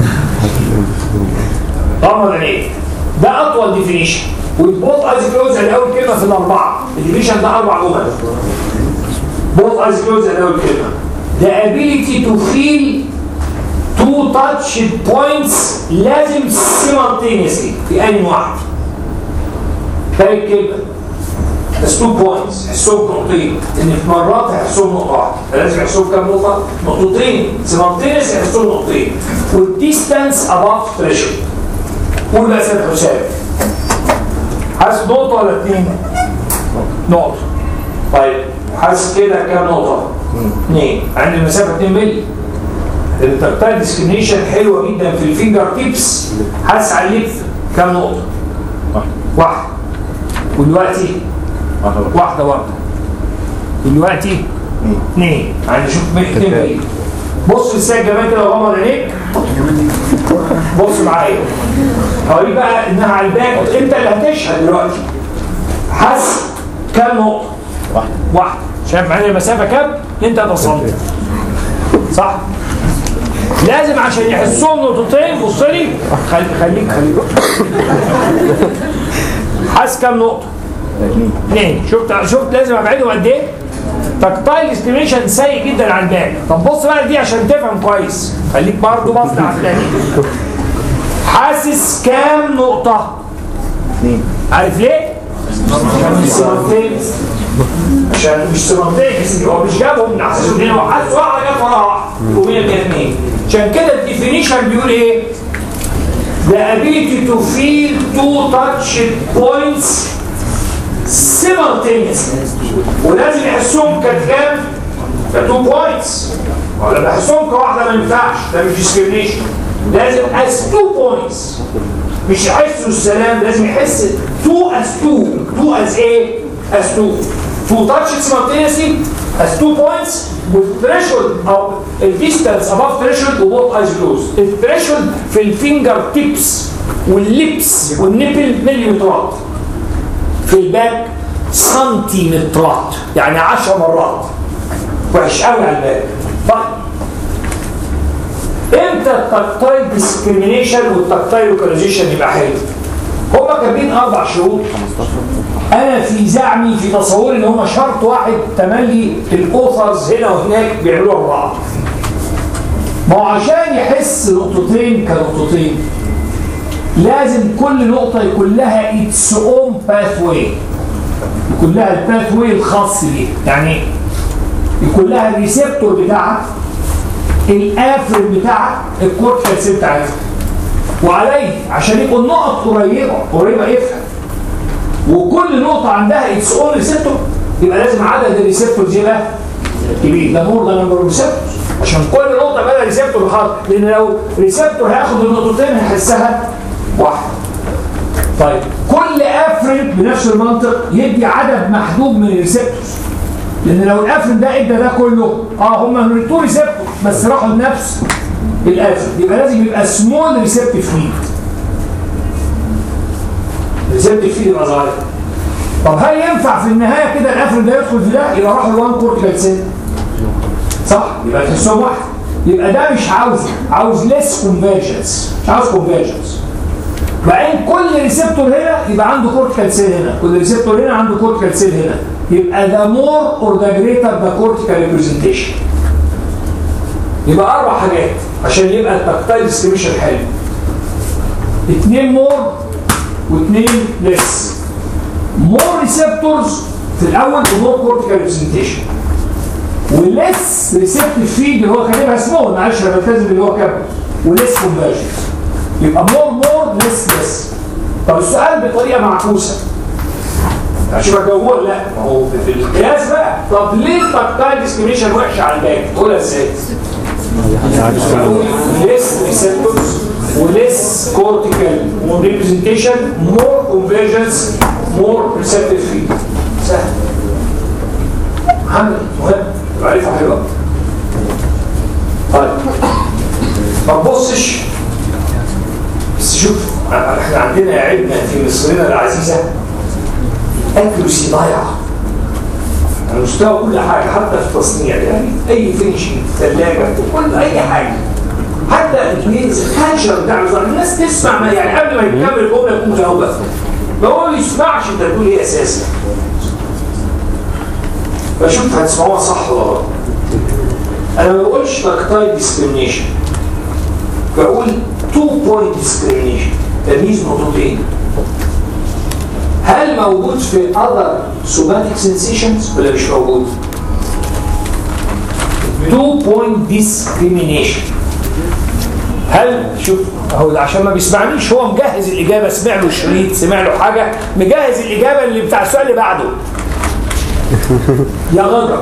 غمض عينيك ده اطول ديفينيشن والبوث ايز كلوز يعني اول كلمه في الاربعه الديفينيشن ده اربع جمل both eyes closed and أول كلمة the ability to feel two touch points لازم simultaneously في أي واحد ثالث كلمة بس two points حسهم نقطتين إن في مرات هيحسهم نقطة واحدة لازم يحسهم كام نقطة؟ نقطتين simultaneously هيحسهم نقطتين والديستانس above threshold قول بقى سيد حسام حاسس نقطة ولا اتنين؟ نقطة طيب حاسس كده كام نقطة؟ اثنين عند المسافة 2 مللي التكتايل ديسكريميشن حلوة جدا في الفينجر تيبس حاسس على الليف كام نقطة؟ واحدة ودلوقتي واحدة واحدة ودلوقتي اثنين عند شوف 2 مللي بص للساعة كمان كده وغمض عينيك بص معايا هوريك بقى انها على الباك انت اللي هتشهد دلوقتي حاسس كام نقطة؟ واحدة واحدة شايف معايا المسافة كام؟ انت تصلي صح؟ لازم عشان يحسهم نقطتين بص لي خليك خليك خليك حاسس كام نقطة؟ اثنين شفت شفت لازم ابعدهم قد ايه؟ تكتايل ديسكريميشن سيء جدا على الباك طب بص بقى دي عشان تفهم كويس خليك برضه بص على الثاني حاسس كام نقطة؟ عارف ليه؟ سيمالتينيس عشان مش سيمالتينيس هو مش جابهم من احسن اثنين هو حاسس واحده جت ورا واحده وهي الاثنين عشان كده الديفينيشن بيقول ايه؟ The ability to feel two touch points simultaneously ولازم يحسهم كام؟ كتو بوينتس ولا بحسهم كواحده ما ينفعش ده مش ديسكريميشن لازم as two points مش يحسوا السلام لازم يحس two as two two as ايه as two two touches simultaneously as two points with threshold او distance above threshold و both eyes closed الثريشولد في الفينجر تيبس واللبس والنبل مليمترات في الباك سنتيمترات يعني 10 مرات وحش قوي على الباك طيب امتى التكتايل ديسكريميشن والتكتايل لوكاليزيشن يبقى حلو؟ هما كاتبين اربع شروط انا في زعمي في تصوري ان هما شرط واحد تملي الاوثرز هنا وهناك بيعملوها ببعض ما هو عشان يحس نقطتين كنقطتين لازم كل نقطة يكون لها its own pathway يكون لها الباثوي الخاص بيها يعني يكون لها الريسبتور بتاعها القافل بتاعها الكورتيكال سيل بتاعتها وعليه عشان يبقوا النقط قريبه قريبه يفهم وكل نقطه عندها اتس اون ريسبتور يبقى لازم عدد الريسبتورز يبقى كبير ده مور ده نمبر ريسبتورز عشان كل نقطه بقى لها ريسبتور خاص لان لو ريسبتور هياخد النقطتين هيحسها واحده طيب كل افرد بنفس المنطق يدي عدد محدود من الريسبتورز لان لو الافرد ده ادى ده كله اه هم تو ريسبتور بس راحوا لنفس الافرد يبقى لازم يبقى سمول ريسبتيف فيد ريسبتيف فيد يبقى صغير طب هل ينفع في النهايه كده الافرد ده يدخل في ده يبقى راح لوان كورتيكال سيل صح يبقى تحسهم واحد يبقى ده مش عاوز عاوز ليس كونفرجنس مش عاوز كونفرجنس بعدين كل ريسبتور هنا يبقى عنده كورتيكال سيل هنا كل ريسبتور هنا عنده كورتيكال سيل هنا يبقى ذا مور اور ذا جريتر ذا كورتيكال ريبريزنتيشن يبقى اربع حاجات عشان يبقى التكتايل ديسكريبشن حلو اثنين مور واثنين ليس مور ريسبتورز في الاول ومور كورتيكال ريبريزنتيشن وليس ريسبتيف فيد اللي هو كاتبها سمول معلش انا بلتزم اللي هو كاتبه وليس كونفرجنس يبقى مور مور ليس ليس طب السؤال بطريقه معكوسه عشان اجاوبه لا ما هو في القياس بقى طب ليه التكتايل ديسكريميشن وحشه على الباقي تقولها ازاي؟ ليس ريسبتورز وليس كورتيكال ريبريزنتيشن مور كونفرجنس مور ريسبتيف فيد سهل محمد مهم عارفها حلوه طيب ما تبصش بس شوف احنا عندنا عيبنا في مصرنا العزيزه اكيرسي ضايعه على مستوى كل حاجه حتى في التصنيع يعني اي فينشنج ثلاجه كل اي حاجه حتى الكالتشر بتاع الوزاره الناس تسمع ما يعني قبل ما يكمل الجمله يكون مجاوبه ما هو ما يسمعش انت بتقول ايه اساسا بشوف هتسمعوها صح ولا غلط انا ما بقولش تكتايل ديسكريميشن بقول تو بوينت ديسكريميشن تمييز نقطتين هل موجود في other somatic sensations ولا مش موجود؟ two point discrimination هل شوف هو عشان ما بيسمعنيش هو مجهز الاجابه سمع له شريط سمع له حاجه مجهز الاجابه اللي بتاع السؤال اللي بعده يا غدر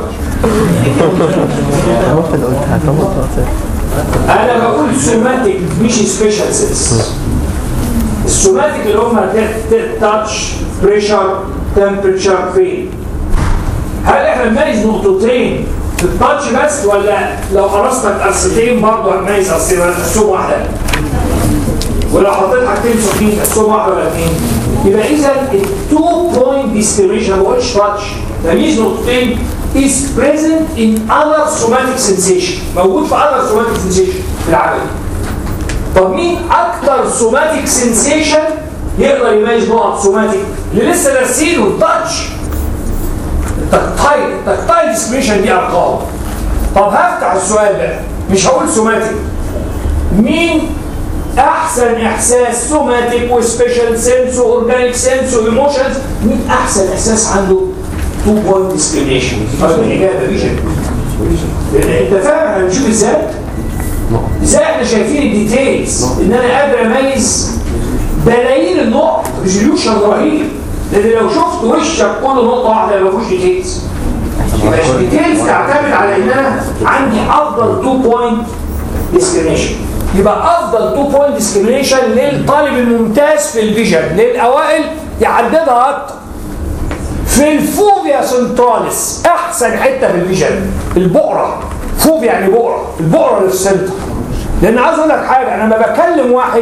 انا بقول سوماتيك مش سبيشال سيلز السوماتيك اللي هم تاتش بريشر تمبريتشر فين هل احنا نميز نقطتين في التاتش بس ولا لو قرصتك قرصتين برضه هنميز قرصتين ولا تقسم واحده ولو حطيت حاجتين سخنين تقسم واحده ولا اثنين يبقى اذا التو بوينت ديسكريميشن ما بقولش تاتش تمييز نقطتين is present in other somatic sensation موجود في other somatic sensation في العمل طب مين اكتر سوماتيك سنسيشن يقدر يميز نقط سوماتيك اللي لسه دارسينه التاتش التكتايل التكتايل ديسكريشن دي ارقام طب هفتح السؤال ده مش هقول سوماتيك مين احسن احساس سوماتيك وسبيشال سنس واورجانيك سنس وايموشنز مين احسن احساس عنده؟ تو بوينت ديسكريميشن الاجابه فيجن لان انت فاهم احنا بنشوف ازاي؟ ازاي احنا شايفين الديتيلز ان انا قادر اميز بلايين النقط ريزوليوشن رهيب لان لو شفت وشك كل نقطه واحده ما فيهوش ديتيلز يبقى الديتيلز تعتمد على ان انا عندي افضل 2 بوينت ديسكريميشن يبقى افضل 2 بوينت ديسكريميشن للطالب الممتاز في الفيجن للاوائل يعددها اكتر في الفوبيا سنتراليس احسن حته في الفيجن البقره فوبيا يعني بقره البقره اللي في السنتر لان عايز اقول لك حاجه انا لما بكلم واحد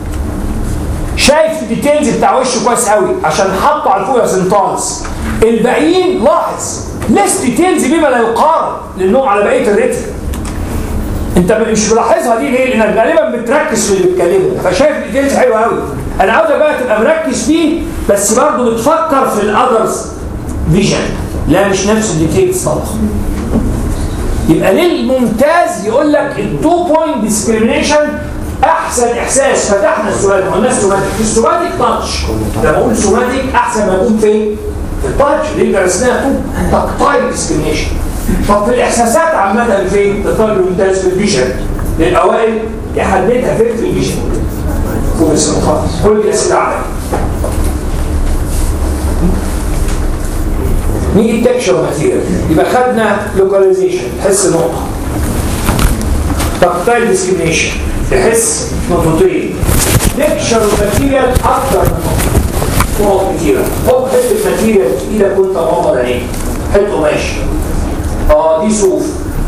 شايف الديتيلز بتاع وشه كويس قوي عشان حطه على الفوبيا سنتراليس الباقيين لاحظ ليس ديتيلز بما لا يقارن لانهم على بقيه الريتم انت مش ملاحظها دي ليه؟ لانك غالبا بتركز في اللي بتكلمه فشايف الديتيلز حلوه قوي انا عاوزك بقى تبقى مركز فيه بس برضه بتفكر في الاذرز فيجن لا مش نفس الديتيلز طبعا يبقى للممتاز يقول لك التو بوينت ديسكريميشن احسن احساس فتحنا السؤال ما قلناش سوماتيك في السوماتيك تاتش لما اقول سوماتيك احسن ما يكون فين؟ في التاتش اللي درسناها تو تكتايل ديسكريميشن طب في الاحساسات عامه فين؟ الطالب الممتاز في الفيجن للاوائل يحددها فين في الفيجن فوق السنترال كل دي اسئله عليا نيجي التكشر ماتيريال يبقى خدنا لوكاليزيشن تحس نقطه تكتايل ديسكريميشن تحس نقطتين تكشر ماتيريال اكتر من نقطه نقط كتيره حط حته ماتيريال ايدك وانت مغمض عينيك حته ماشي اه دي صوف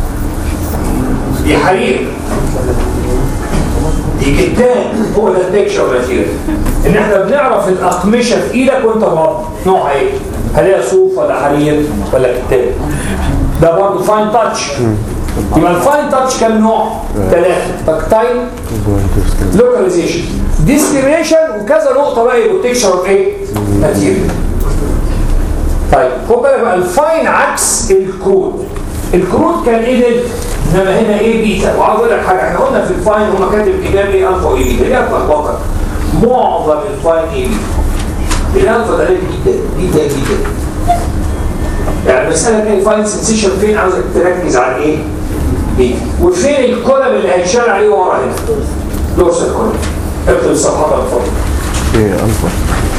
دي حرير دي كتان هو ده التكشر ماتيريال ان احنا بنعرف الاقمشه في ايدك وانت مغمض نوعها ايه هل هي صوف ولا حرير ولا كتان ده برضه فاين تاتش يبقى الفاين تاتش كام نوع؟ ثلاثة تكتايل لوكاليزيشن ديسكريميشن وكذا نقطة بقى يبقوا تكشر اوف ايه؟ ماتيريال طيب خد بالك بقى الفاين عكس الكرود الكرود كان ايه انما هنا ايه بيتا وعاوز اقول لك حاجه احنا قلنا في الفاين هما كاتب كتاب ايه الفا وايه بيتا ليه اتلخبطك معظم الفاين ايه بيتا الالفا ده بيتا بيتا بيتا يعني المساله كان الفاين سنسيشن فين عاوزك تركز على ايه؟ بيتا وفين الكولم اللي هيتشال عليه ورا هنا؟ دورسال كولم اكتب الصفحات على الفاضي ايه الفا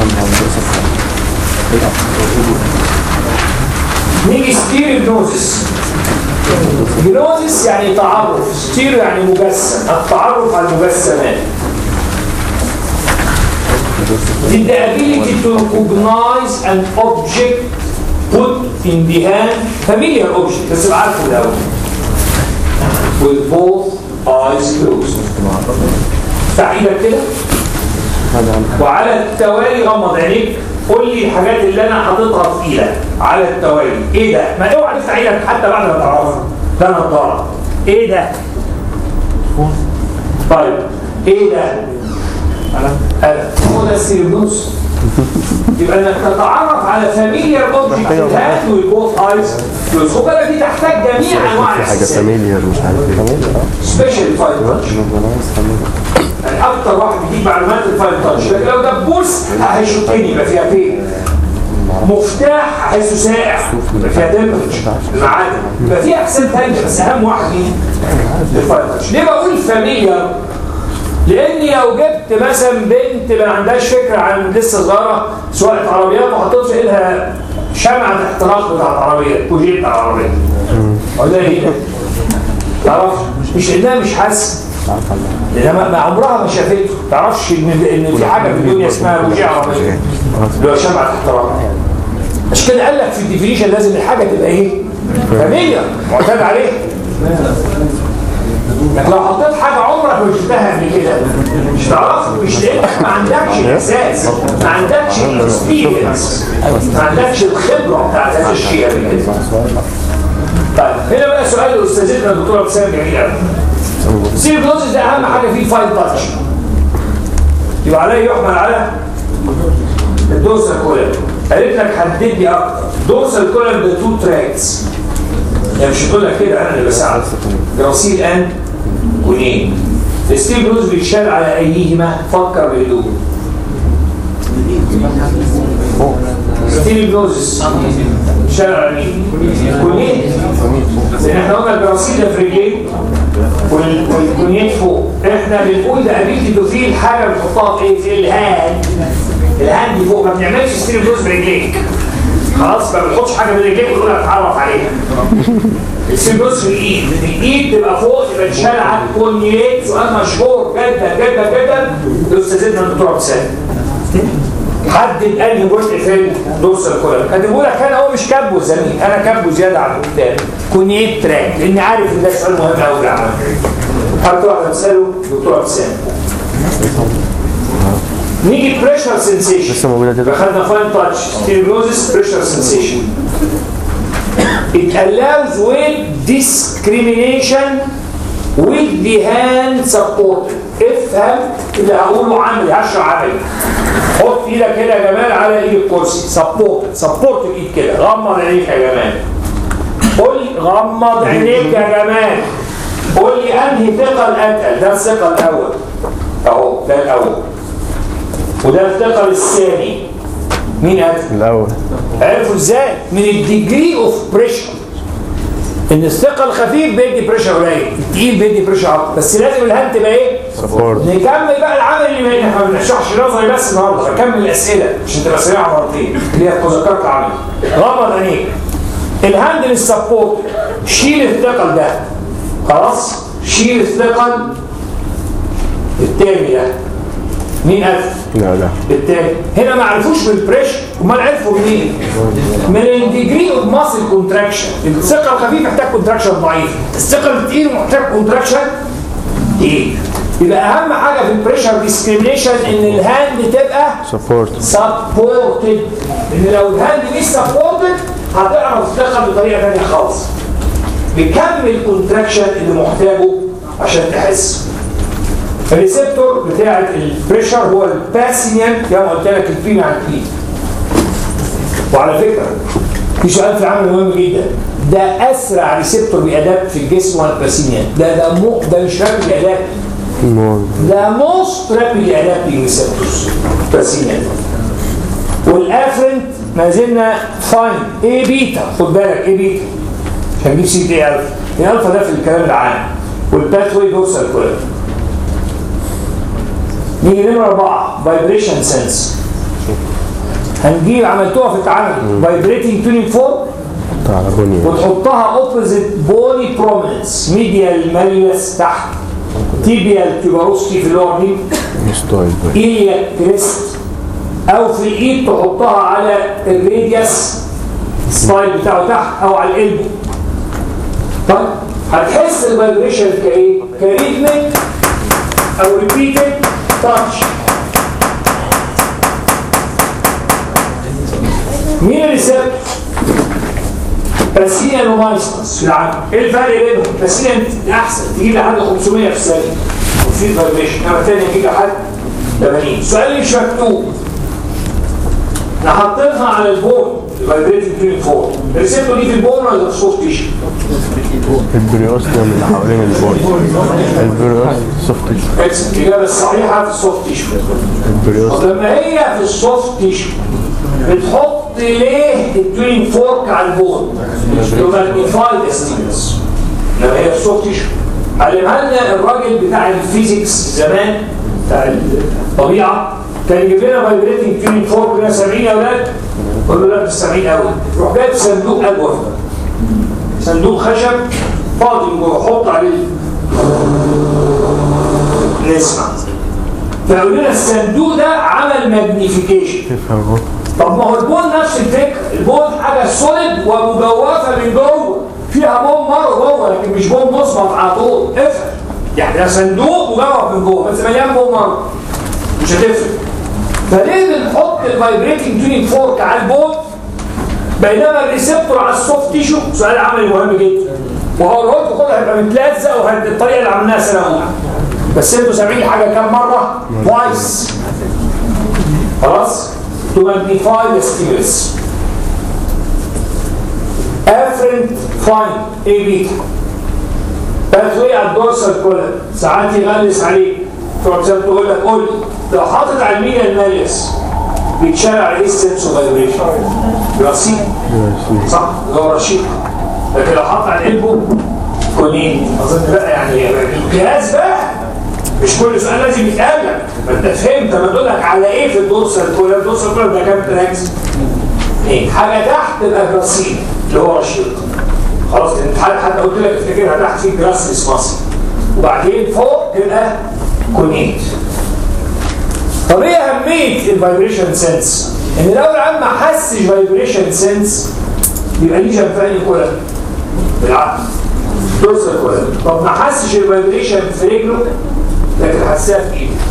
نيجي ستير جنوزس جنوزس يعني تعرف ستير يعني مجسم التعرف على المجسمات The ability to recognize an object put in the hand familiar object بس يبقى عارفه الأول with both eyes closed افتح ايدك كده وعلى التوالي غمض عينيك قول لي الحاجات اللي انا حاططها في ايدك على التوالي ايه ده ما اوعى تفتح ايدك حتى بعد ما تعرفها ده نضاره ايه ده طيب ايه ده قلم هو ده السيربنوس يبقى انك تتعرف على فاميليار اوبجكت في الهاند والبوث ايز خد بالك دي تحتاج جميع انواع في حاجه الاحساسات فاميليار مش عارف ايه سبيشال فايل تاتش يعني اكتر واحد بيجيب معلومات الفايل تاتش لكن لو دبوس هيشوطني يبقى فيها فين مفتاح هحسه ساقع يبقى فيها تمبرتشر المعادن يبقى فيها احسان تانية بس اهم واحد مين؟ الفايل تاتش ليه بقول فاميليار؟ لاني لو جبت مثلا بنت ما عندهاش فكره عن لسه صغيره سواقه عربيات وحطيت في ايدها شمعه احتراق بتاعت عربيه كوجيه بتاع العربيه اقول لها ايه ده؟ تعرف مش لانها مش حاسه لانها ما- ما عمرها ما شافته ما تعرفش ان ان في حاجه في الدنيا اسمها كوجيه عربيه اللي هو شمعه احتراق عشان كده قال لك في الديفينيشن لازم الحاجه تبقى ايه؟ فاميليا معتاد عليها لكن لو حطيت حاجه عمرك ما شفتها قبل كده مش هتعرف مش لانك ما عندكش الاحساس ما عندكش الاكسبيرينس ما عندكش الخبره بتاعت هذا الشيء قبل كده طيب هنا بقى سؤال لاستاذتنا الدكتوره ابتسام جميل قوي سير كلوزز ده اهم حاجه فيه فايل تاتش يبقى عليه يحمل على الدوسر كولم قالت لك حدد لي اكتر دوسر كولم ده تو تراكس يعني مش هتقول لك كده انا اللي بساعد جراسيل ان كونين الستيل بلوز بيتشال على ايهما فكر بهدوء ستيل بلوز بيتشال على مين؟ كونيت لان احنا قلنا الجراثيم ده في رجلين وال- والكونيت فوق احنا بنقول ده ابيلتي دوفيل حاجه بنحطها في ايه؟ في الهاند الهاند دي فوق ما بنعملش ستيل بلوز برجليك خلاص ما بنحطش حاجه من رجليك ونقول اتعرف عليها السيمبلوس في الايد الايد تبقى فوق تبقى تشال على الكونيات سؤال مشهور جدا جدا جدا لاستاذتنا الدكتوره ابتسام حدد انهي جزء في نص الكره كاتبه لك انا هو مش كاتبه زميل انا كاتبه زياده عن الكتاب كونيت تراك لاني عارف ان ده سؤال مهم قوي للعمل حتى واحد مثاله دكتوره ابتسام نيجي بريشر سنسيشن لسه موجودة كده. فخدنا فاين تاتش ستيروزس بريشر سنسيشن It allows with discrimination with the hand supported. افهم اللي هقوله عملي هشرح عملي. حط ايدك كده يا جمال على ايد الكرسي سبورت سبورت الايد كده غمض عينيك يا جمال. قول لي غمض عينيك يا جمال. قول لي انهي ثقل اتقل ده الثقل الاول. اهو ده الاول. وده الثقل الثاني. مين اتقل؟ الاول عرفوا ازاي؟ من الديجري اوف بريشر ان الثقه الخفيف بيدي بريشر قليل التقيل بيدي بريشر اكتر بس لازم الهاند تبقى ايه؟ سبورت نكمل بقى العمل اللي بين احنا ما بنشرحش نظري بس النهارده هكمل الاسئله عشان تبقى سريعه مرتين اللي هي مذكره العمل غمض عينيك الهاند للسبورت شيل الثقل ده خلاص شيل الثقل التاني ده مين قتل؟ لا لا التاني هنا ما عرفوش بالبريشر امال عرفوا منين؟ من الديجري اوف ماسل كونتراكشن الثقه الخفيف محتاج كونتراكشن ضعيف الثقه الثقيل محتاج كونتراكشن تقيل يبقى اهم حاجه في البريشر ديسكريميشن ان الهاند تبقى سبورت سبورتد ان لو الهاند مش سبورتد هتعرف تدخل بطريقه ثانيه خالص بكم الكونتراكشن اللي محتاجه عشان تحس الريسبتور بتاع البريشر هو الباسينيان زي ما قلت لك الفين عن الفين وعلى فكره في سؤال في العمل مهم جدا ده اسرع ريسبتور بيأداب في الجسم هو الباسينيان ده ده مو ده مش رابيد ادابت ده موست رابيد ادابتنج ريسبتورز باسينيان والافرنت ما زلنا فاين ايه بيتا خد بالك ايه بيتا مش هنجيب سي ايه الفا الالفا ده في الكلام العام والباثوي دورسال كولر نيجي نمرة أربعة فايبريشن سنس هنجيب عملتوها في التعامل فايبريتنج تونينج فور على بني وتحطها اوبوزيت بوني برومينس ميديال ماليوس تحت تيبيال تيباروسكي في اللور دي مستوعب ايليا كريست او في الايد تحطها على الراديوس ستايل بتاعه تحت او على القلب طيب هتحس الفايبريشن كايه؟ كريتمك او ريبيتد تاتش مين الريسبت؟ باسيليان ومايسترز في العالم ايه الفرق بينهم؟ باسيليان احسن تجيب لحد 500 في الثانيه وفي فايبريشن انما الثانيه تجيب لحد 80 السؤال مش مكتوب احنا حاطينها على البون الفايبريتنج تونينج فور الريسبتور دي في البون ولا في السوفت تيشو؟ البريوس ده من اللي حوالين البودي البريوس سوفت تيشو اكس الاجابه الصحيحه في السوفت تيشو البريوس طب لما هي في السوفت تيشو بتحط ليه التونينج فورك على البون تو ماجنيفاي ستيمولس لما هي في السوفت تيشو علمها لنا الراجل بتاع الفيزيكس زمان بتاع الطبيعه كان يجيب لنا فايبريتنج تونينج فورك كده 70 يا اولاد قول له لا مش 70 قوي روح جايب صندوق اجوف صندوق خشب فاضي من جوه حط عليه نسمع فيقول لنا الصندوق ده عمل ماجنيفيكيشن تفهم اهو طب ما هو البون نفس الفكره البون حاجه سوليد ومجوفه من جوه فيها بون مره جوه لكن مش بون مصمت على طول افهم يعني ده صندوق مجوف من جوه بس مليان بون مره مش هتفرق فليه بنحط الفايبريتنج تونينج فورك على البون بينما الريسبتور على السوفت تيشو سؤال عملي مهم جدا وهقول لكم خد هيبقى متلزق وهي الطريقه اللي عملناها سنه اولى بس انتوا سامعين حاجه كام مره؟ توايس خلاص؟ to magnify the stimulus. Afferent fine A beta. باثوي على الدورسال كولم ساعات يغلس عليك تقعد ساعات تقول لك قول لي لو حاطط على المينا الماليس بيتشال على ايه السنسور فايبريشن؟ رصيد صح اللي هو رشيد لكن لو حاطط على القلبه كونين اظن بقى يعني الجهاز بقى مش كل سؤال لازم يتقال لك ما انت فهمت انا بقول لك على ايه في الدورسال كولم الدورسال كولم ده كام تراكس؟ ايه حاجه تحت تبقى جراسين اللي هو رشيد خلاص انت حتى قلت لك افتكرها تحت في جراسلس ماسل وبعدين فوق تبقى كونيت طب ايه اهميه الفايبريشن سنس؟ ان لو العيال ما حسش فايبريشن سنس يبقى ليه شنفاني كولم بالعقل توصل كولم طب ما حسش الفايبريشن في رجله لكن حسها في ايده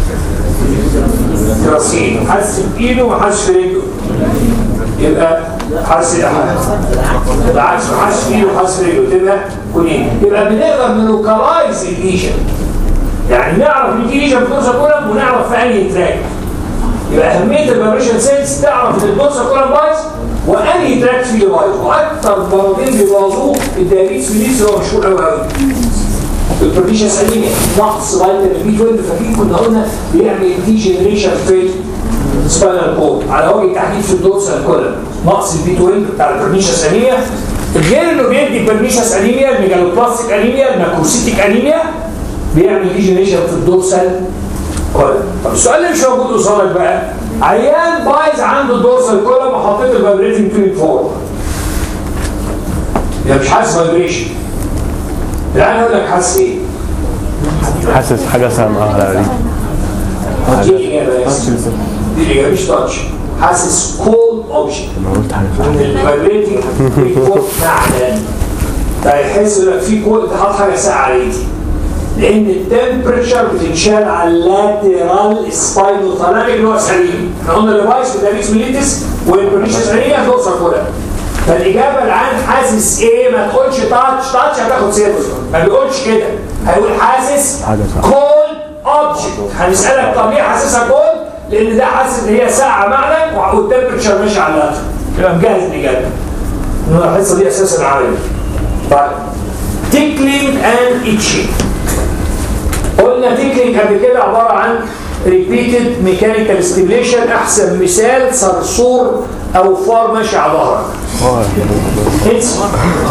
جراسين حس في ايده وما حسش في رجله يبقى حس بالعكس ما حسش في ايده وحس في رجله تبقى كونين يبقى بنقدر نلوكالايز الليجن يعني نعرف ان في ليجن في الدوسا كولم ونعرف في انهي تراك يبقى اهميه الفايبريشن سينس تعرف ان الدوسا كولم بايظ وانهي تراك فيه بايظ واكثر مرضين بيبوظوه الدايابيتس ميليس هو مشهور قوي قوي البروديشن انيميا نقص فيتامين بي 12 فاكرين كنا قلنا بيعمل دي جنريشن في سباينال كود على وجه التحديد في الدوسا كولم نقص البي 12 بتاع البروديشن انيميا غير انه بيدي برنيشس انيميا الميجالوبلاستيك انيميا الماكروسيتيك انيميا بيعمل ديجنريشن في الدورسال كولم طب السؤال اللي مش موجود قصادك بقى عيان بايظ عنده الدورسال كولم وحطيت الفايبريتنج فيلد فوق يبقى مش حاسس فايبريشن العيان يقول لك حاسس ايه؟ حاسس حاجه سامعه على دي الاجابه يا سيدي. دي الاجابه مش تاتش حاسس كولد اوبجكت قلت حاجه الفايبريتنج بيكون معدن فيحس لك في كود حاطط حاجه ساعه عليك لان التمبريتشر بتنشال على اللاترال سباينال ثاناميك اللي هو سليم احنا قلنا الديفايس بتاريخ ميليتس والبرنيشن سليمه توصل كلها فالاجابه العام حاسس ايه ما تقولش تاتش تاتش هتاخد صفر ما بيقولش كده هيقول حاسس حاجة صح. كولد اوبجكت هنسالك طب ليه حاسسها كولد لان ده حاسس ان هي ساعه معدن والتمبريتشر ماشي على اللاترال يبقى مجهز الاجابه إنه الحصه دي اساسا عملي طيب تيكلينج اند ايتشينج قلنا تيكلينج قبل كده عباره عن ريبيتد ميكانيكال ستيميليشن احسن مثال صرصور او فار ماشي على ظهرك هيتس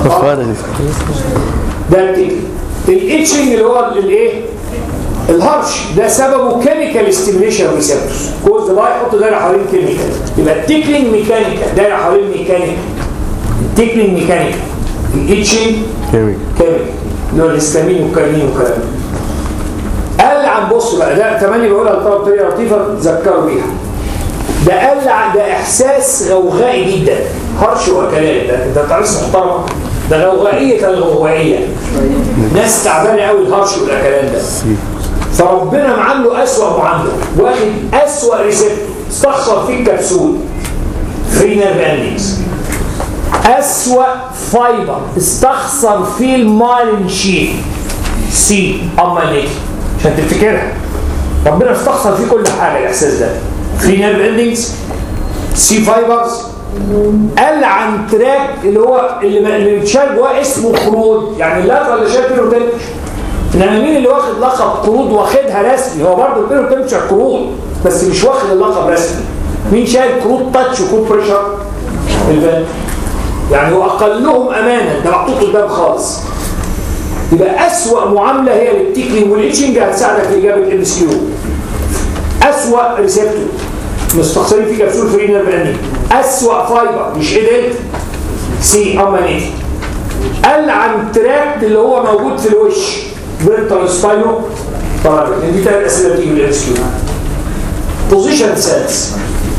ده التيكلينج الايتشنج اللي هو الايه الهرش ده سببه كيميكال ستيميليشن ريسبتورز كوز ده يحط دايره حوالين كيميكال يبقى التيكلينج ميكانيكال دايره حوالين ميكانيكال التيكلينج ميكانيكال الايتشنج كيميكال كامل اللي هو الهستامين والكارمين والكلام ده. قال عن بص بقى ده تملي بقولها لطلب بطريقه لطيفه تذكروا بيها ده قال عن ده احساس غوغائي جدا هرش وكلام ده انت بتعرف محترمه ده غوغائيه الغوغائيه ناس تعبانه قوي الهرش والاكلان ده فربنا معامله اسوأ معامله واخد اسوأ ريسبت استخسر فيه الكبسول فري نيرف اندنجز أسوأ فايبر استخسر فيه المايلين شيت سي أما نيك عشان تفتكرها ربنا استخسر فيه كل حاجة الإحساس ده في نيرف اندنجز سي فايبرز قال عن تراك اللي هو اللي اللي اتشال جواه اسمه قرود يعني اللقطه اللي شال بينه تمشر انما مين اللي واخد لقب قرود واخدها رسمي هو برضه بينه تمشر قرود بس مش واخد اللقب رسمي مين شايل قرود تاتش وكود بريشر الفان يعني هو اقلهم امانا ده محطوط قدام خالص يبقى اسوأ معامله هي للتيكلينج والإيتشنج هتساعدك في اجابه ام اس كيو اسوأ ريسبتور مستخسرين فيه كبسول فري نيرف اندنج اسوأ فايبر مش ايدنت سي امانيتي قال عن تراكت اللي هو موجود في الوش فيرتال سباينو طبعا دي ثلاث اسئله بتيجي بالام اس كيو بوزيشن سنس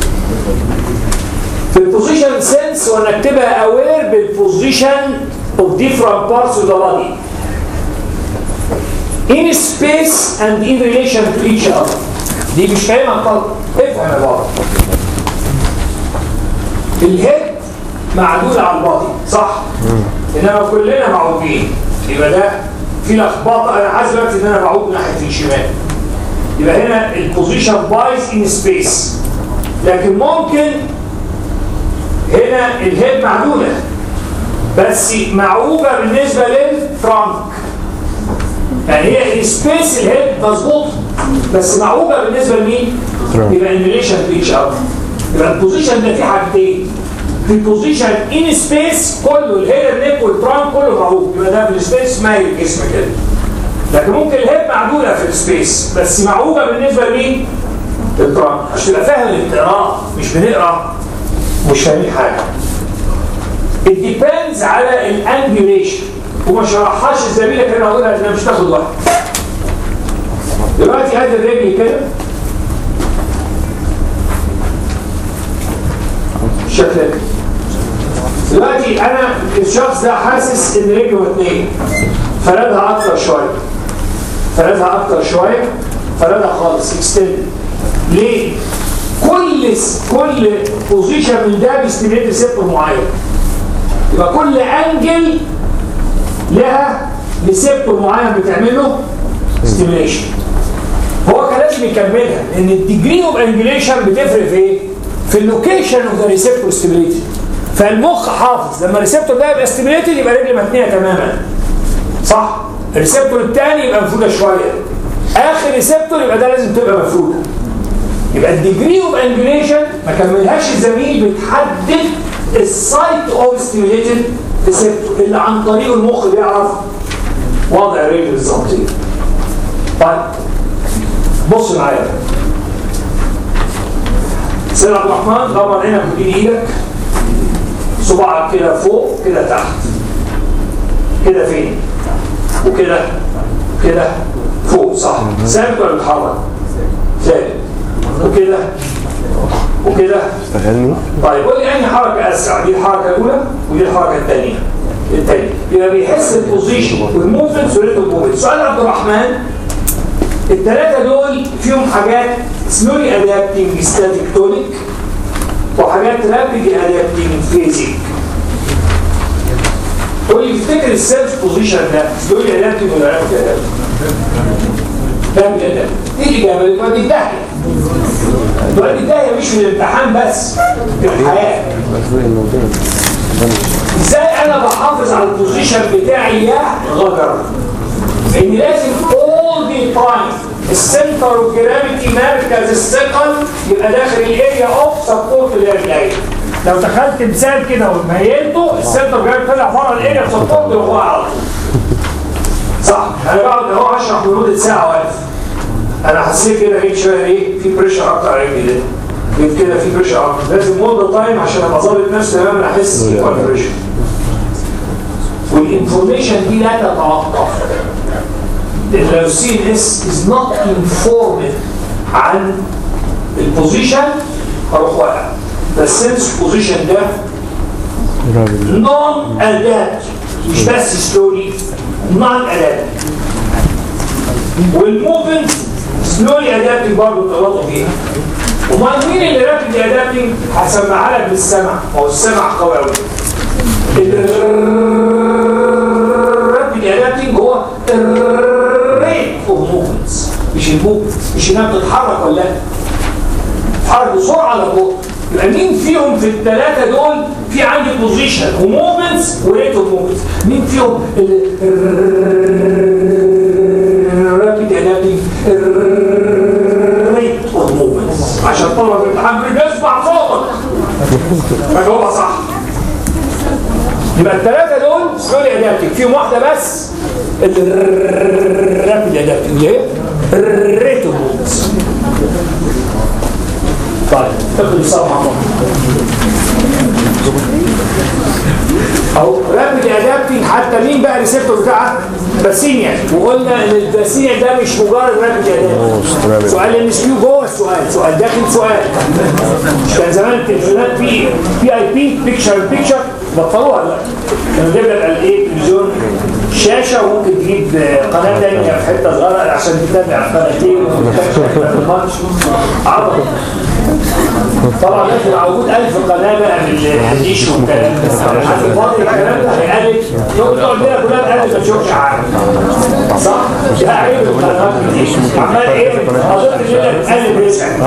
في البوزيشن سنس وانا اكتبها اوير بالبوزيشن of different parts of the body in space and in relation to each other دي مش فاهمها طب افهم يا بابا الهيد معدول على الباطن صح انما كلنا معوجين يبقى ده في لخبطه انا حاسس دلوقتي ان انا بعوج ناحيه الشمال يبقى هنا البوزيشن بايز ان سبيس لكن ممكن هنا الهيد معدوله بس معوجه بالنسبه للفرونت يعني هي سبيس الهيد مظبوط بس معوجه بالنسبه لمين؟ يبقى انريليشن تو ايتش اذر يبقى البوزيشن ده فيه حاجتين في البوزيشن ان سبيس كله الهيد نيك والترام كله معوج يبقى ده في السبيس مايل الجسم كده لكن ممكن الهيد معدوله في السبيس بس معوجه بالنسبه لمين؟ للترام عشان تبقى فاهم اللي بتقراه مش بنقرا مش فاهمين حاجه It depends على الانجوليشن وما شرحهاش الزميل لكن انا هقولها انها مش تاخد وقت دلوقتي ادي الرجل كده شكلك دلوقتي انا الشخص ده حاسس ان رجله اتنين فردها اكتر شويه فردها اكتر شويه فردها خالص اكستند ليه؟ كل كل بوزيشن من ده بيستميت ريسبتور معين يبقى كل انجل لها ريسبتور معين بتعمله ستيميليشن هو كان لازم يكملها لان الديجري اوف انجليشن بتفرق في ايه؟ في اللوكيشن اوف ذا ريسبتور ستيميليتد فالمخ حافظ لما الريسبتور ده يبقى ستيميليتد يبقى رجلي متنيه تماما صح؟ الريسبتور الثاني يبقى مفروده شويه اخر ريسبتور يبقى ده لازم تبقى مفروده يبقى الديجري اوف انجليشن ما كملهاش الزميل بتحدد السايت اوف ستيميليتد ريسبتور اللي عن طريقه المخ بيعرف وضع الرجل بالظبط طيب بص معايا سيد عبد الرحمن طبعا هنا بتدين ايدك صباعك كده فوق كده تحت كده فين وكده كده فوق صح ثابت ولا بيتحرك ثابت وكده وكده اشتغلني طيب قول لي انهي حركه اسرع دي الحركه الاولى ودي الحركه الثانيه الثانيه يبقى بيحس البوزيشن والموفمنت وريت الموفمنت سؤال عبد الرحمن الثلاثه دول فيهم حاجات سلولي ادابتنج ستاتيك تونيك وحاجات رابيد ادابتنج فيزيك قول لي تفتكر السيلف بوزيشن ده سلولي ادابتنج ولا رابيد ادابتنج؟ رابيد ادابتنج ايه الاجابه اللي تودي الداهيه تودي الداهيه مش في الامتحان بس في الحياه ازاي انا بحافظ على البوزيشن بتاعي يا غجر ان لازم all the time السنتر اوف جرافيتي مركز الثقل يبقى داخل الاريا اوف سبورت الاريا لو دخلت مثال كده وميلته السنتر اوف جرافيتي طلع بره الاريا اوف سبورت وهو على طول صح انا بقعد اهو اشرح لمده ساعه واقف انا حسيت كده جيت شويه ايه في بريشر اكتر على رجلي ده جيت كده في بريشر اكتر لازم مده تايم عشان ابقى ظابط نفسي تماما احس بالبريشر والانفورميشن دي لا تتوقف لو سي ان اس از نوت انفورمد عن البوزيشن هروح واقع بس السنس بوزيشن ده نون ادابت مش بس ستوري نون ادابت والموفمنت سلولي ادابتنج برضه تغلطوا فيها امال مين اللي رابد ادابتنج هسمعها لك بالسمع هو السمع قوي قوي الرابد ادابتنج هو الريت اوف موفمنتس مش الموفمنت مش انها بتتحرك ولا لا بتتحرك بسرعه لفوق يبقى مين فيهم في الثلاثه دول في عندي بوزيشن وموفمنتس وريت اوف موفمنتس مين فيهم الرابد ادابتنج الريت اوف موفمنتس عشان طلبه الامتحان بيسمع صوتك فجاوبها صح يبقى الثلاثه دول سلولي ادابتنج فيهم واحده بس الرابد ادابتنج اللي هي الريت اوف موفمنتس طيب تاخد الصفحه او رابد ادابتنج حتى مين بقى الريسبتور بتاعها باسينيا وقلنا ان الباسينيا ده مش مجرد رابد ادابتنج سؤال ام اس كيو جوه السؤال سؤال داخل سؤال كان زمان التلفزيونات في بي اي بي بيكشر بيكشر بطلوها دلوقتي كانوا جايب لك الايه تلفزيون شاشه وممكن تجيب قناه ثانيه في حته صغيره عشان تتابع قناتين الماتش عبط طبعا لازم موجود ألف قناة بقى بالحديش والكلام ده عشان فاضي الكلام ده هيقلب يوم تقعد لنا كلها تقلب ما تشوفش حاجة صح؟ ده عيب القنوات دي عمال ايه؟ حضرتك الليلة تقلب رزقك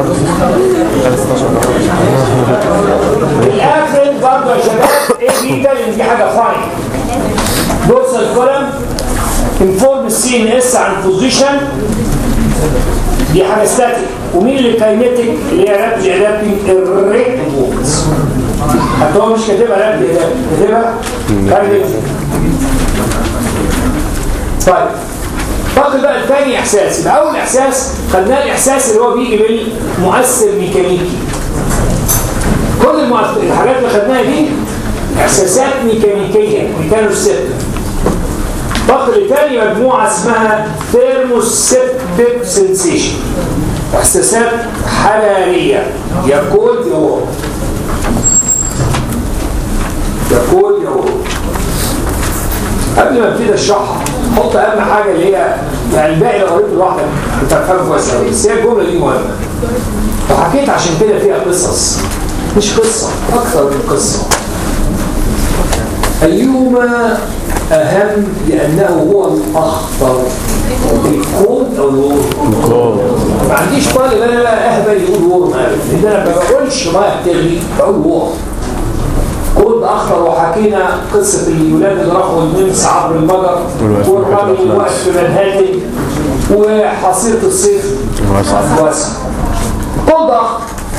الآخر برضه يا شباب ايه بيتا لأن دي حاجة فاين بص الكولم انفورم السي سي ان اس عن بوزيشن دي حاجه ستاتيك ومين اللي كاينتيك اللي هي رابد ادابتنج الريت موفز حتى هو مش كاتبها رابد ادابتنج كاتبها كاينتيك طيب فاضل بقى الثاني احساس يبقى اول احساس خدناه الاحساس اللي هو بيجي بالمؤثر ميكانيكي كل المؤثر الحاجات اللي خدناها دي احساسات ميكانيكيه ميكانوسيبتيك فاضل تاني مجموعه اسمها ثيرموسيبتيك سنسيشن احساسات حراريه يا كولد يا وورم يا كولد يا وورم قبل ما ابتدي اشرحها حط اهم حاجه اللي هي يعني الباقي لو قريته لوحدك انت هتفهمه كويس قوي بس هي الجمله دي مهمه وحكيت عشان كده فيها قصص مش قصه اكثر من قصه ايهما اهم لانه هو الاخطر الكود او الورم ما عنديش طالب انا بقى اهبل يقول ورم لان انا ما بقولش رايح تغلي بقول ورم كود اخطر وحكينا قصه الولاد اللي راحوا النمس عبر المجر والراجل اللي واقف في منهاتن وحصيله الصيف واسع كود اخطر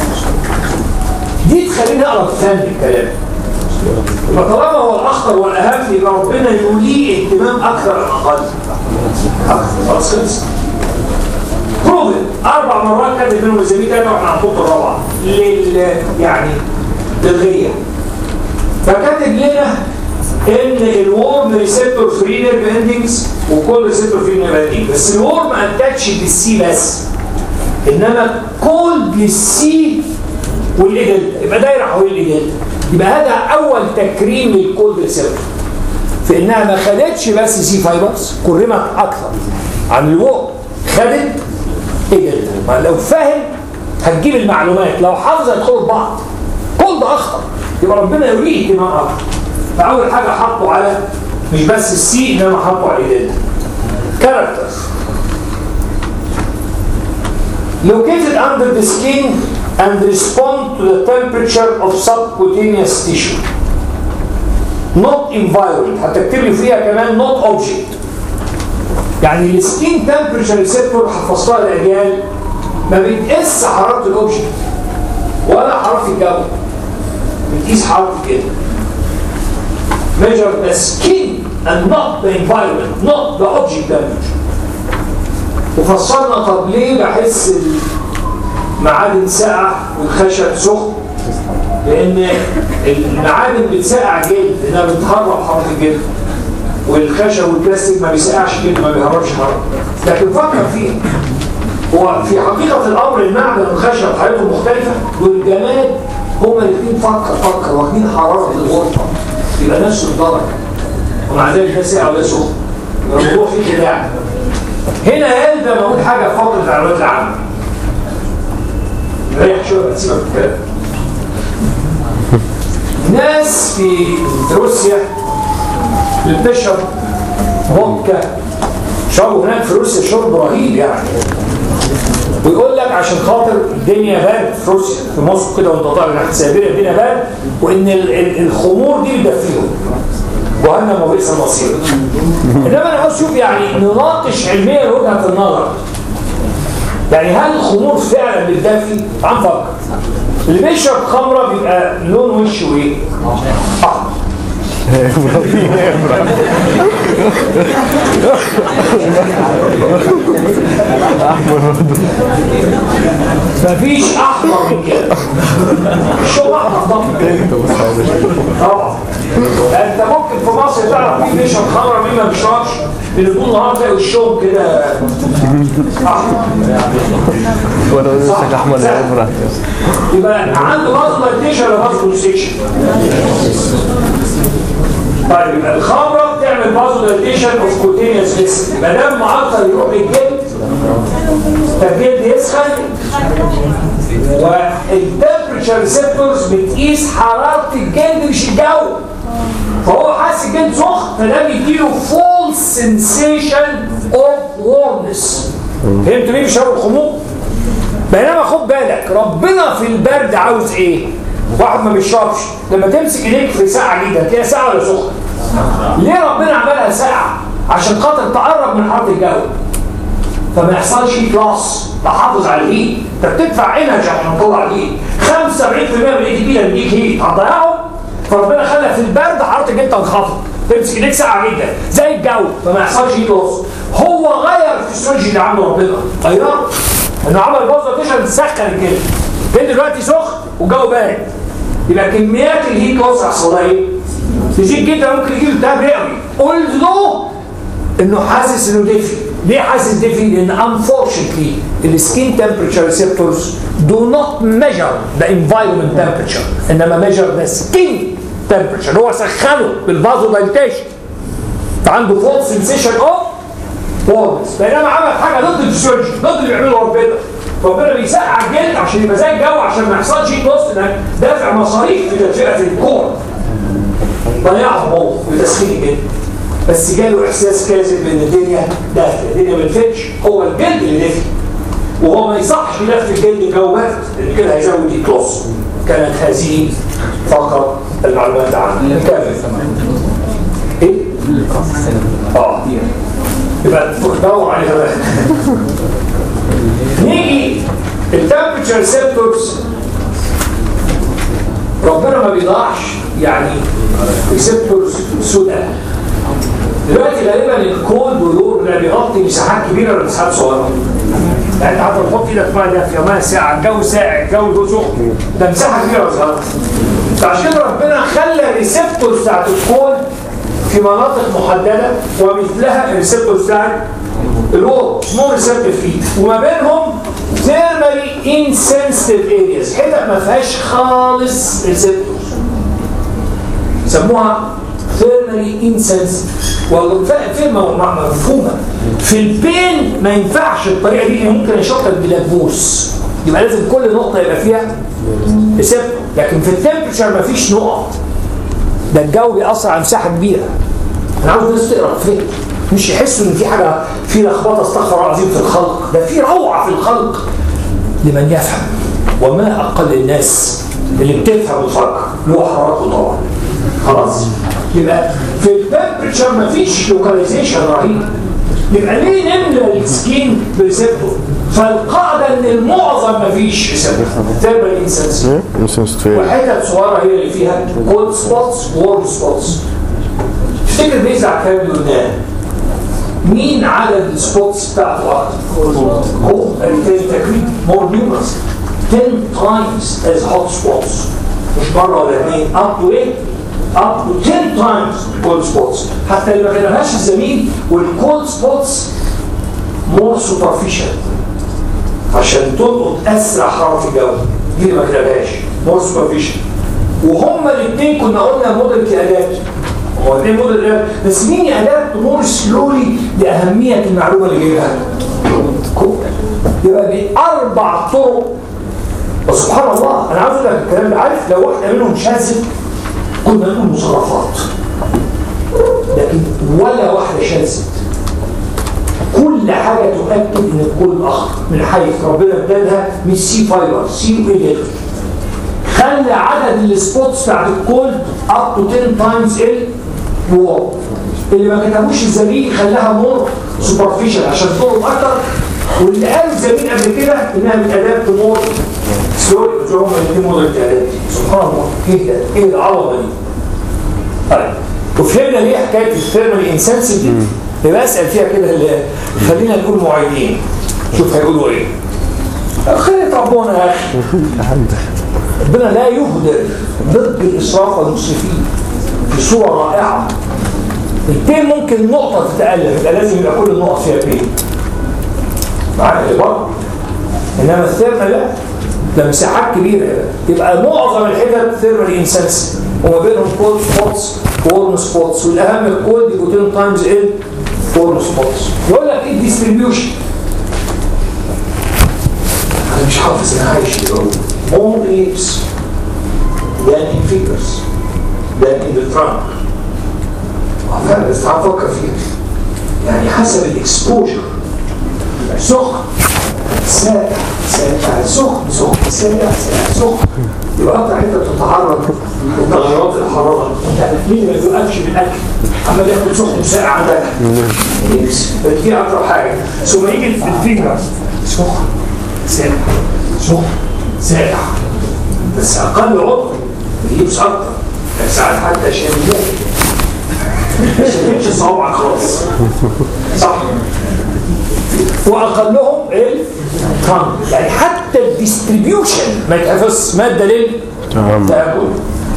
دي تخليني اقرا فهم الكلام فطالما هو الاخطر والاهم يبقى ربنا يوليه اهتمام اكثر ام اقل اكثر خلاص خلص بروفن اربع مرات كاتب منهم الزميل ده واحنا هنحط الرابعه لل يعني للغيه فكاتب لنا ان الورم ريسبتور فري نيرف اندنجز وكل ريسبتور فري نيرف اندنج بس الورم اتاتش بالسي بس انما كولد للسي والايدل يبقى دايره حوالين الايدل يبقى هذا اول تكريم للكولد ريسبتور في انها ما خدتش بس سي فايبرز كرمت اكثر عن الورم خدت ايدل ما لو فاهم هتجيب المعلومات لو حافظ هيدخلوا بعض كولد اخطر يبقى ربنا يوليه اهتمام اكتر فاول حاجه حطوا على مش بس السي انما حطوا على الايدل كاركترز located under the skin and respond to the temperature of subcutaneous tissue not environment هتكتب لي فيها كمان not object يعني السكين temperature ريسبتور حفظتها الاجيال ما بتقيس حراره الاوبجكت ولا حراره الجو بتقيس حراره كده measure the skin and not the environment not the object temperature وفسرنا طب ليه بحس المعادن ساقعه والخشب سخن لان المعادن بتسقع جلد انها بتهرب حراره الجلد والخشب والبلاستيك ما بيسقعش جلد ما بيهربش حراره لكن فكر فيها هو في حقيقه الامر المعدن والخشب حالتهم مختلفه والجماد هما الاثنين فكر فكر واخدين حراره الغرفه يبقى نفس الدرجه ومع ذلك ده ساقع وده سخن يبقى الموضوع فيه خداع هنا يلزم اقول حاجه في فتره المعلومات العامه ريح شويه سيبك من الكلام ناس في روسيا اللي بتشرب فودكا شربوا هناك في روسيا شرب رهيب يعني ويقول لك عشان خاطر الدنيا برد في روسيا في موسكو كده وانت طالع ناحيه سيبيريا الدنيا برد وان ال- ال- الخمور دي بتدفيهم جهنم وبئس المصير انما انا عاوز اشوف يعني نناقش علميا وجهه النظر يعني هل الخمور فعلا بتدفي؟ تعال نفكر اللي بيشرب خمره بيبقى لون وشه ايه؟ احمر مفيش احمر من كده الشغل احمر طبعا طبعا انت ممكن في مصر تعرف مين بيشرب خمره ومين ما بيشربش لان طول النهار تلاقي وشهم كده احمر وانا لسه احمد يا ابره يبقى عنده فاسكولاريزيشن ولا فاسكولاريزيشن طيب يبقى الخمره بتعمل فاسكولاريزيشن اوف كوتينيوس فيسل ما دام معطل يروح للجلد فالجلد يسخن والتمبريتشر ريسبتورز بتقيس حراره الجلد مش الجو فهو حاسس الجلد سخن فده بيديله فول سنسيشن اوف وورمنس فهمتوا ليه بيشربوا الخمور؟ بينما خد بالك ربنا في البرد عاوز ايه واحد ما بيشربش لما تمسك ايديك في ساعه جديده هتلاقيها ساعه ولا سخنه ليه ربنا عملها ساعه عشان خاطر تقرب من حراره الجو فما يحصلش كلاس تحافظ على الهيت انت بتدفع انرجي عشان تطلع الهيت 75% من الاي تي بي لما يجيك هيت هتضيعه فربنا خلى في البرد حراره الجو تنخفض تمسك ايديك ساقعه جدا زي الجو فما يحصلش هيت لوس هو غير الفسيولوجي اللي عامله ربنا غيره انه عمل بوزيشن تسخن الجلد الجلد دلوقتي سخن والجو بارد يبقى كميات الهيت لوس يحصل لها ايه؟ تزيد جدا ممكن يجيله التهاب رئوي قلت له انه حاسس انه دفي ليه حاسس دفي لان unfortunately السكين temperature receptors do not measure the environment temperature انما measure the skin temperature هو سخنه بالفازو دايليتيشن فعنده فول سنسيشن اوف وورمز بينما عمل حاجه ضد الفسيولوجي ضد اللي بيعمله ربنا ربنا بيسقع الجلد عشان يبقى زي الجو عشان ما يحصلش بص انك دافع مصاريف في تدفئه الكون ضيعها موت بتسخين الجلد بس جاله احساس كاذب ان الدنيا دافيه الدنيا ما تفتش هو الجلد اللي دافي وهو ما يصحش يلف الجلد الجو برد لان كده هيزود الكلوس كانت هذه فقط المعلومات عنه نكمل ايه؟ اه يبقى تدور عليها بقى نيجي التمبرتشر ريسبتورز ربنا ما بيضيعش يعني ريسبتورز سوداء دلوقتي غالبا الكولد والور ده بيغطي مساحات كبيره ولا مساحات صغيره؟ يعني انت عارف تحط ايدك في ميه دافيه ميه ساقعه الجو ساقع الجو ده سخن ده مساحه كبيره ولا صغيره؟ فعشان كده ربنا خلى الريسبتورز بتاعت الكولد في مناطق محدده ومثلها الريسبتورز بتاعت الور سمول ريسبتور فيد وما بينهم thermally insensitive areas حتت ما فيهاش خالص ريسبتورز يسموها thermally insensitive والكلمة مفهومة في البين ما ينفعش الطريقة دي ممكن يشطب بلبوس يبقى لازم كل نقطة يبقى فيها ريسبتور لكن في التمبرتشر ما فيش نقط ده الجو بيأثر على مساحة كبيرة أنا عاوز الناس تقرا فين مش يحسوا إن في حاجة في لخبطة استغفر الله العظيم في الخلق ده في روعة في الخلق لمن يفهم وما أقل الناس اللي بتفهم وتفكر له حرارته طبعا خلاص يبقى في التمبرتشر مفيش لوكاليزيشن رهيب يبقى ليه نملى السكين بريسبتور فالقاعده ان المعظم مفيش ريسبتور ثيرمال انسنسيتيف انسنسيتيف وحتت صغيره هي اللي فيها كولد سبوتس وورم سبوتس تفتكر بيزع على الكلام اللي قلناه مين عدد السبوتس بتاعته اكتر؟ هو بالتالي تكريم مور نيومرس 10 times as hot spots مش مره ولا اثنين up to 8 up to 10 times cold spots حتى اللي ما كتبهاش الزميل والكولد سبوتس more superficial عشان تلقط اسرع حراره الجو دي اللي ما كتبهاش more superficial وهما الاثنين كنا قلنا موديل كادات هو الاثنين موديل كادات بس مين اداه مور سلولي لاهميه المعلومه اللي جايبها يبقى باربع طرق وسبحان الله انا عاوز اقول لك الكلام ده عارف لو واحده منهم شاذت كنا نقول مصرفات لكن ولا واحده شاذت كل حاجه تؤكد ان الكل اخطر من حيث ربنا ادالها مش سي فايبر سي وايه خلى عدد السبوتس بتاعت الكولد اب تو 10 تايمز الوول اللي ما كتبوش الزميل خلاها مور سوبرفيشال عشان تقرب اكتر واللي قال الزميل قبل كده انها بتادابت مور سلولي قلت لهم الاثنين مور التادابت سبحان الله ايه ده؟ ايه العظمه دي؟ طيب وفهمنا ليه حكايه الثيرمال انسنسيف دي؟ يبقى اسال فيها كده اللي خلينا نقول معيدين شوف هيقولوا ايه خير ربنا يا اخي ربنا لا يهدر ضد الاسراف والمسرفين في صوره رائعه البين ممكن نقطه تتالف يبقى لازم يبقى كل النقط فيها بين معاك اللي بره انما الثيرمال لا ده مساحات كبيره يبقى معظم الحتت ثيرمال انسنس وما بينهم كولد سبوتس وورم سبوتس والاهم الكولد يبقوا 10 تايمز ال وورم سبوتس يقول لك ايه الديستريبيوشن انا مش حافظ انا عايش ايه more leaves than in figures than in the trunk فعلا بس تعال فكر فيها يعني حسب الاكسبوجر سخن ساقع ساقع سخن سخن ساقع ساقع سخن يبقى اكتر حته بتتعرض لتغيرات الحراره انت مين ما بيوقفش بالاكل عمال ياكل سخن وساقع عندك دي اكتر حاجه ثم يجي الفينجر سخن ساقع سخن ساقع بس اقل عطر يجيبش اكتر ساعات حتى عشان يموت عشان يمشي صوابعك خلاص صح واقلهم الترانك يعني حتى الديستريبيوشن ما يتحفظش ماده للتاكل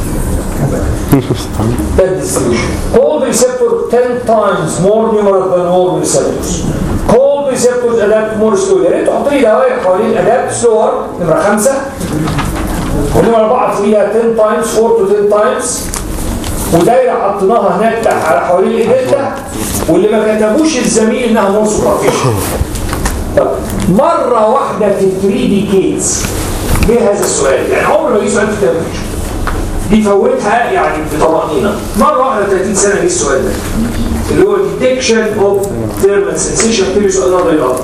ده الديستريبيوشن cold receptor 10 times more numerous than warm receptors cold receptors adapt more slowly يا ريت تحط لي دوائر حوالين adapt slower نمره خمسه ونمره اربعه فيها 10 times 4 to 10 times ودايره حطيناها هناك تحت على حوالين الايديتا واللي ما كتبوش الزميل انها نون سوبرفيشن طب مره واحده في 3 ديكيدز جه هذا السؤال يعني عمر ما جه سؤال في التمرين دي فوتها يعني بطمأنينة مرة واحدة 30 سنة جه السؤال ده اللي هو detection of thermal sensation تبي سؤال ده رياضي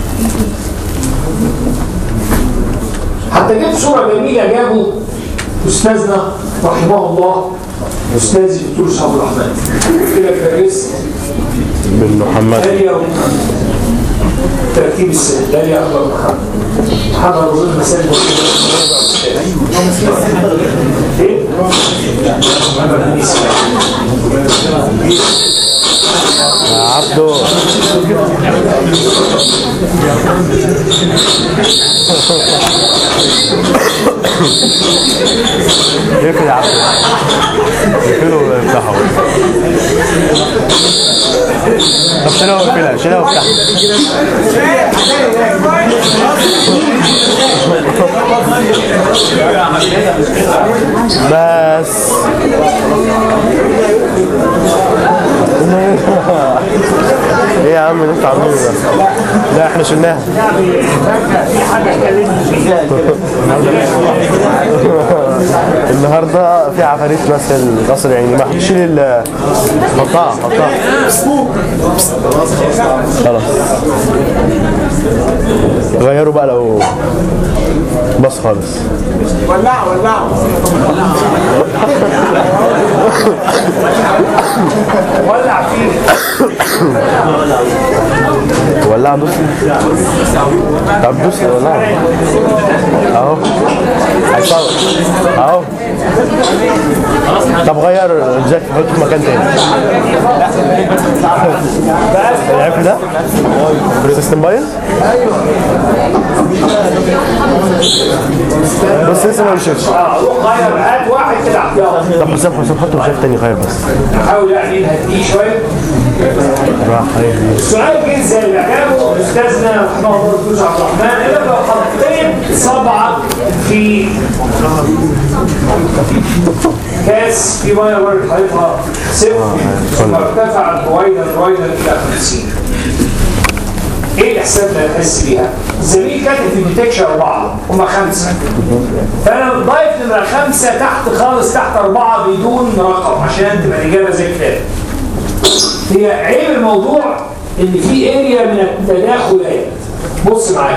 حتى جبت صورة جميلة جابوا أستاذنا رحمه الله أستاذي الدكتور صاحب الرحمن قلت لك درست بن محمد داليا ترتيب السن داليا أكبر محمد محمد أظن مسائل ايه؟ محمد بن إسماعيل يا عبدو يقفل يا عبدو يقفله ويفتحه طب شيلها واقفلها شيلها وافتحها بس ايه يا عم اللي انتوا عاملينه ده؟ لا احنا شلناها في حاجة اتكلمنا فيها النهارده في عفاريت مثل قصر العيني ما شيل ال حطها حطها خلاص غيروا بقى لو بس خالص ولعوا ولعوا ولع فيه ولع دوس طب دوس ولع اهو هيصور اهو طب غير الجاك حطه في مكان تاني العفل ده سيستم بايظ بس لسه ما مشيتش اه روح غير هات واحد كده احتياطي طب حسام حسام حطه في جاك تاني غير بس حاول يعني نهديه شويه راح هيدي. السؤال جه ازاي اللي جابه استاذنا رحمه الله الدكتور عبد الرحمن قال لك لو حطيت صبعك في كاس في ميه ورد حالتها صفر ثم ارتفع رويدا رويدا الى 50 ايه الاحساس اللي هتحس بيها؟ الزميل كاتب في الديتكشن اربعه هم خمسه فانا ضايف نمره خمسه تحت خالص تحت اربعه بدون رقم عشان تبقى الاجابه زي كده هي عيب الموضوع ان في اريا من التداخلات بص معايا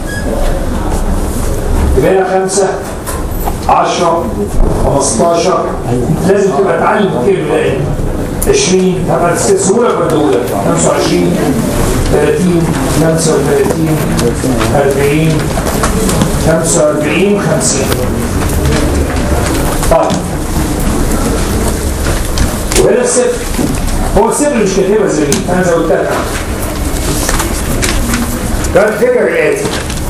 يبقى هنا خمسة 10 15 لازم تبقى تعلم كتير بالآية 20 طب هتستسهولك ولا أقولك 25 30 35 40 45 50 طيب وهنا الصفر هو الصفر مش كاتبها زي دي انا زودت لك كان الفكره الاتي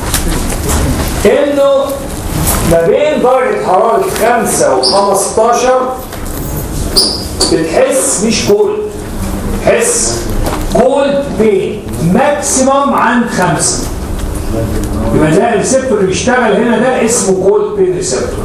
انه ما بين درجه حراره 5 و15 بتحس مش كولد تحس كولد بين ماكسيموم عند 5 يبقى ده الريسبتور اللي بيشتغل هنا ده اسمه كولد بين ريسبتور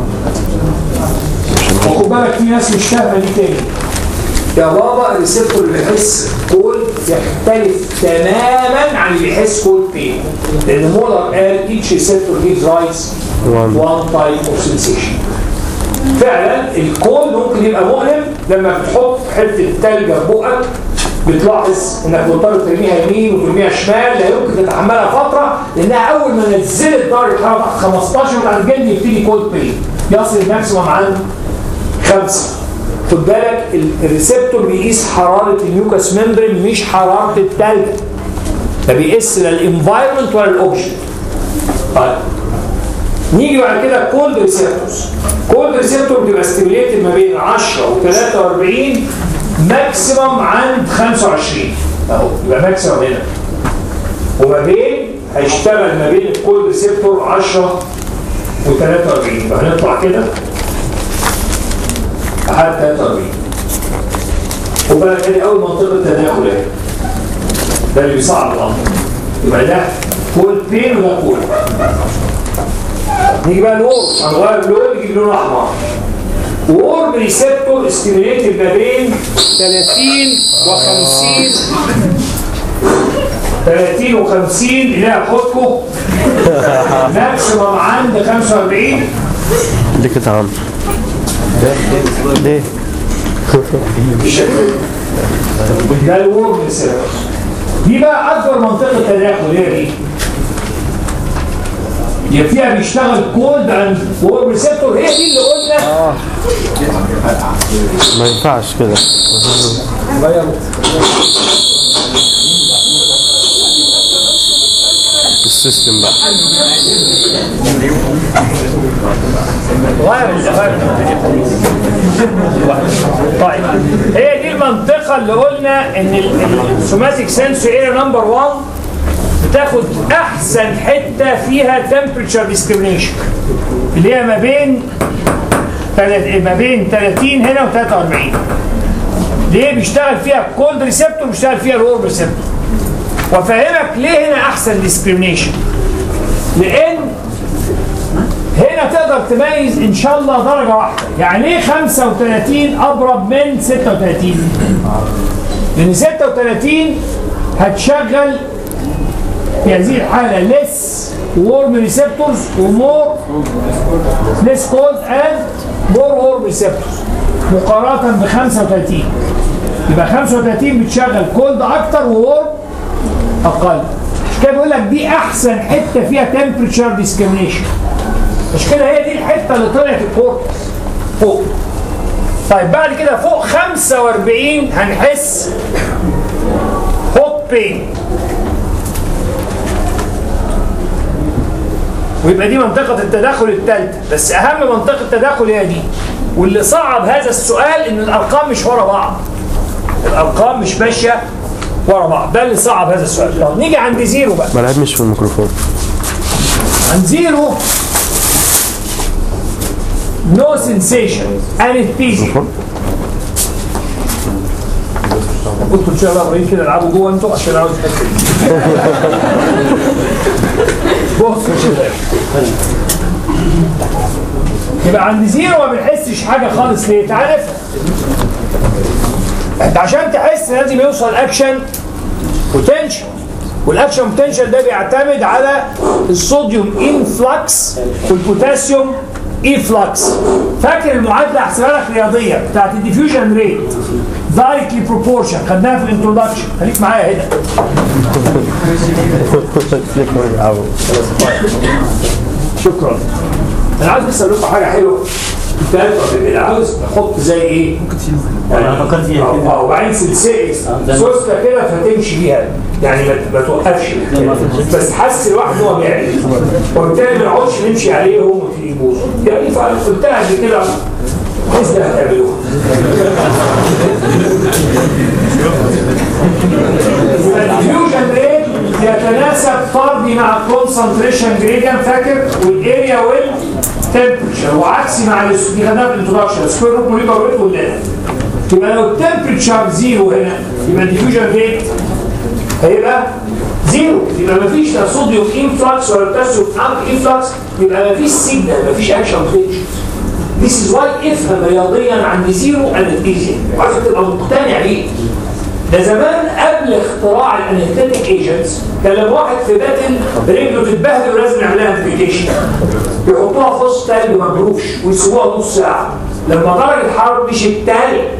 وخد بالك في ناس مش فاهمه دي تاني يا بابا الريسبتور اللي بيحس كول يختلف تماما عن اللي بيحس كول بين لان مولر قال each receptor gives rise to one type of sensation فعلا الكول ممكن يبقى مؤلم لما بتحط حته تلجه في بقك بتلاحظ انك مضطر ترميها يمين وترميها شمال لا يمكن تتحملها فتره لانها اول ما نزلت درجه الحراره تحت 15 بتاع الجلد يبتدي كولد بين يصل الماكسيموم عند خمسه خد بالك ال- الريسبتور بيقيس حراره الميوكاس ممبرين مش حراره التلج ده بيقيس لا الانفايرمنت ولا الاوبجكت طيب نيجي بعد كده كولد ريسبتورز كولد ريسبتور بتبقى ستيميليتد ما بين 10 و 43 ماكسيمم عند 25 اهو يبقى ماكسيمم هنا وما بين هيشتغل ما بين الكولد ريسبتور 10 و 43 فهنطلع كده لحد 43 وبقى تاني اول منطقه تداخل اهي ده اللي بيصعب الامر يبقى ده كول بين وده كول نيجي بقى الورم هنغير اللون نجيب لون احمر وورم ريسبتور استيميليتد ما بين 30 و 50 30 و 50 اللي هي هاخدكم ماكسيمم عند 45 ليه كده يا عم ليه بالشكل ده ده الورم ريسبتور دي بقى اكبر منطقه تداخل هي دي يبقى فيها بيشتغل كولد اند وورم ريسبتور هي دي اللي قلنا ما ينفعش كده السيستم بقى غير غير طيب هي دي المنطقه اللي قلنا ان السوماتيك سنسو اريا نمبر 1 بتاخد احسن حته فيها تمبريتشر ديسكريميشن اللي هي ما بين تلات- ما بين 30 هنا و 43 ليه بيشتغل فيها كولد ريسبتور بيشتغل فيها الورم ريسبتور وافهمك ليه هنا احسن ديسكريميشن لان هنا تقدر تميز ان شاء الله درجه واحده يعني ايه 35 اضرب من 36 لان 36 هتشغل في هذه الحاله ليس وورم ريسبتورز ومور ليس كولد اند مور وورم ريسبتورز مقارنه ب 35 يبقى 35 بتشغل كولد اكتر وورم اقل مش كده بيقول لك دي احسن حته فيها تمبريتشر ديسكريميشن مش كده هي دي الحته اللي طلعت الكورتكس فوق طيب بعد كده فوق 45 هنحس هوت بين ويبقى دي منطقة التداخل الثالثة بس أهم منطقة التداخل هي دي واللي صعب هذا السؤال إن الأرقام مش ورا بعض الأرقام مش ماشية ورا بعض ده اللي صعب هذا السؤال طب نيجي عند زيرو بقى ما لعبنيش في الميكروفون عند زيرو نو سنسيشن انستيزيا كنتوا ان شاء الله قريبين كده العبوا جوه انتوا عشان عاوز اتاكد بص يا شباب يبقى عند زيرو ما بنحسش حاجه خالص ليه؟ تعال افهم انت عشان تحس لازم يوصل اكشن بوتنشال والاكشن بوتنشال ده بيعتمد على الصوديوم انفلكس والبوتاسيوم ايفلكس فاكر المعادله احسبها لك رياضيه بتاعت الديفيوجن ريت دايركتلي بروبورشن خدناها في الانترودكشن خليك معايا هنا شكرا انا عاوز بس اقول لكم حاجه حلوه كنت اللي عاوز احط زي ايه؟ ممكن تشيل أنا فكرت فيها كده. اه وبعدين سلسله ده- سوسته كده فتمشي بيها يعني ما ما توقفش بس حس الواحد ان هو بيعمل وبالتالي ما نقعدش نمشي عليه وهو ممكن يبوظ يعني فقلتها قبل كده بس ده هتعملوها الفيوجن ريت يتناسب فردي مع الكونسنتريشن جريدينت فاكر والاريا والتمبريتشر وعكسي مع الس- دي خدناها في الانترودكشن سكوير روت موليكول ريت والليل يبقى لو التمبريتشر زيرو هنا يبقى الديفيوجن ريت هيبقى زيرو يبقى مفيش لا صوديوم انفلكس ولا بوتاسيوم انفلكس يبقى مفيش سيجنال مفيش اكشن بوتنشال This is why افهم رياضيا عن زيرو انستيزيا وعايزك تبقى مقتنع بيه ده زمان قبل اختراع الانستيتيك ايجنتس كان لما واحد في باتل رجله تتبهدل ولازم يعمل لها امبيتيشن يحطوها في وسط تلج مجروش ويسيبوها نص ساعه لما درجه الحراره مشيت تاني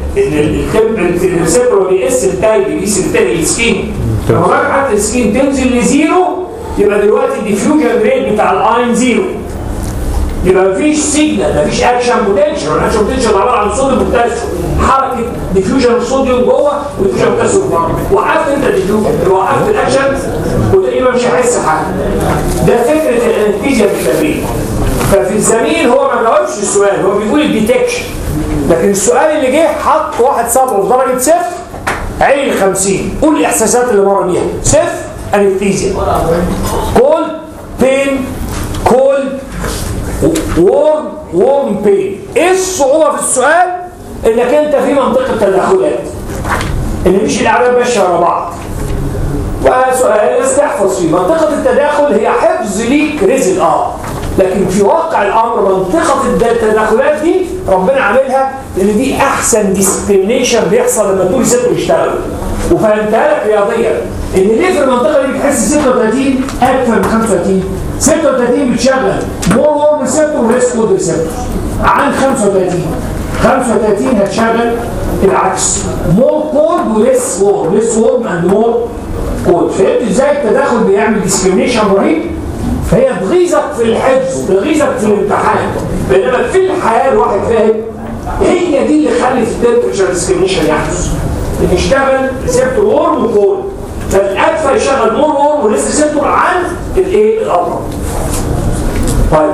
ان الريسبتور بيقيس التايب بيقيس التاني السكين لما رجعت السكين تنزل لزيرو يبقى دلوقتي الديفيوجن ريت بتاع الاين زيرو يبقى مفيش سيجنال مفيش اكشن بوتنشال الاكشن بوتنشال عباره عن صوديوم بوتاسيوم حركه ديفيوجن الصوديوم جوه وديفيوجن بوتاسيوم بره وقفت انت الديفيوجن وقفت الاكشن وتقريبا مش هيحس حاجه ده فكره الانستيزيا في التمرين ففي الزميل هو ما جاوبش السؤال هو بيقول الديتكشن لكن السؤال اللي جه حط واحد صبره في درجه صفر عين 50 قول الاحساسات اللي مر بيها صفر انستيزيا كول بين كول وورم وورم بين ايه الصعوبه في السؤال انك انت في منطقه تدخلات ان مش الاعداد ماشيه ورا بعض وسؤال لازم تحفظ فيه منطقه التداخل هي حفظ ليك رزق اه لكن في واقع الامر منطقه التدخلات دي ربنا عاملها لان دي احسن ديسكريميشن بيحصل لما تقول ست ويشتغل وفهمتها لك رياضيا ان ليه في المنطقه دي بتحس 36 اكثر من 35 36 بتشغل مور وورم ريسبتور وليس كود ريسبتور عن 35 35 هتشغل العكس مور كود وليس وورم ليس وورم اند مور كود فهمت ازاي التداخل بيعمل ديسكريميشن رهيب فهي تغيظك في الحفظ تغيظك في الامتحان بينما في الحياه الواحد فاهم هي دي اللي خلت التمبرتشر ديسكريميشن يحدث ان يشتغل ريسبتور وورم وكود فالادفع يشغل مور وورم وليس ريسبتور عن الايه الامر طيب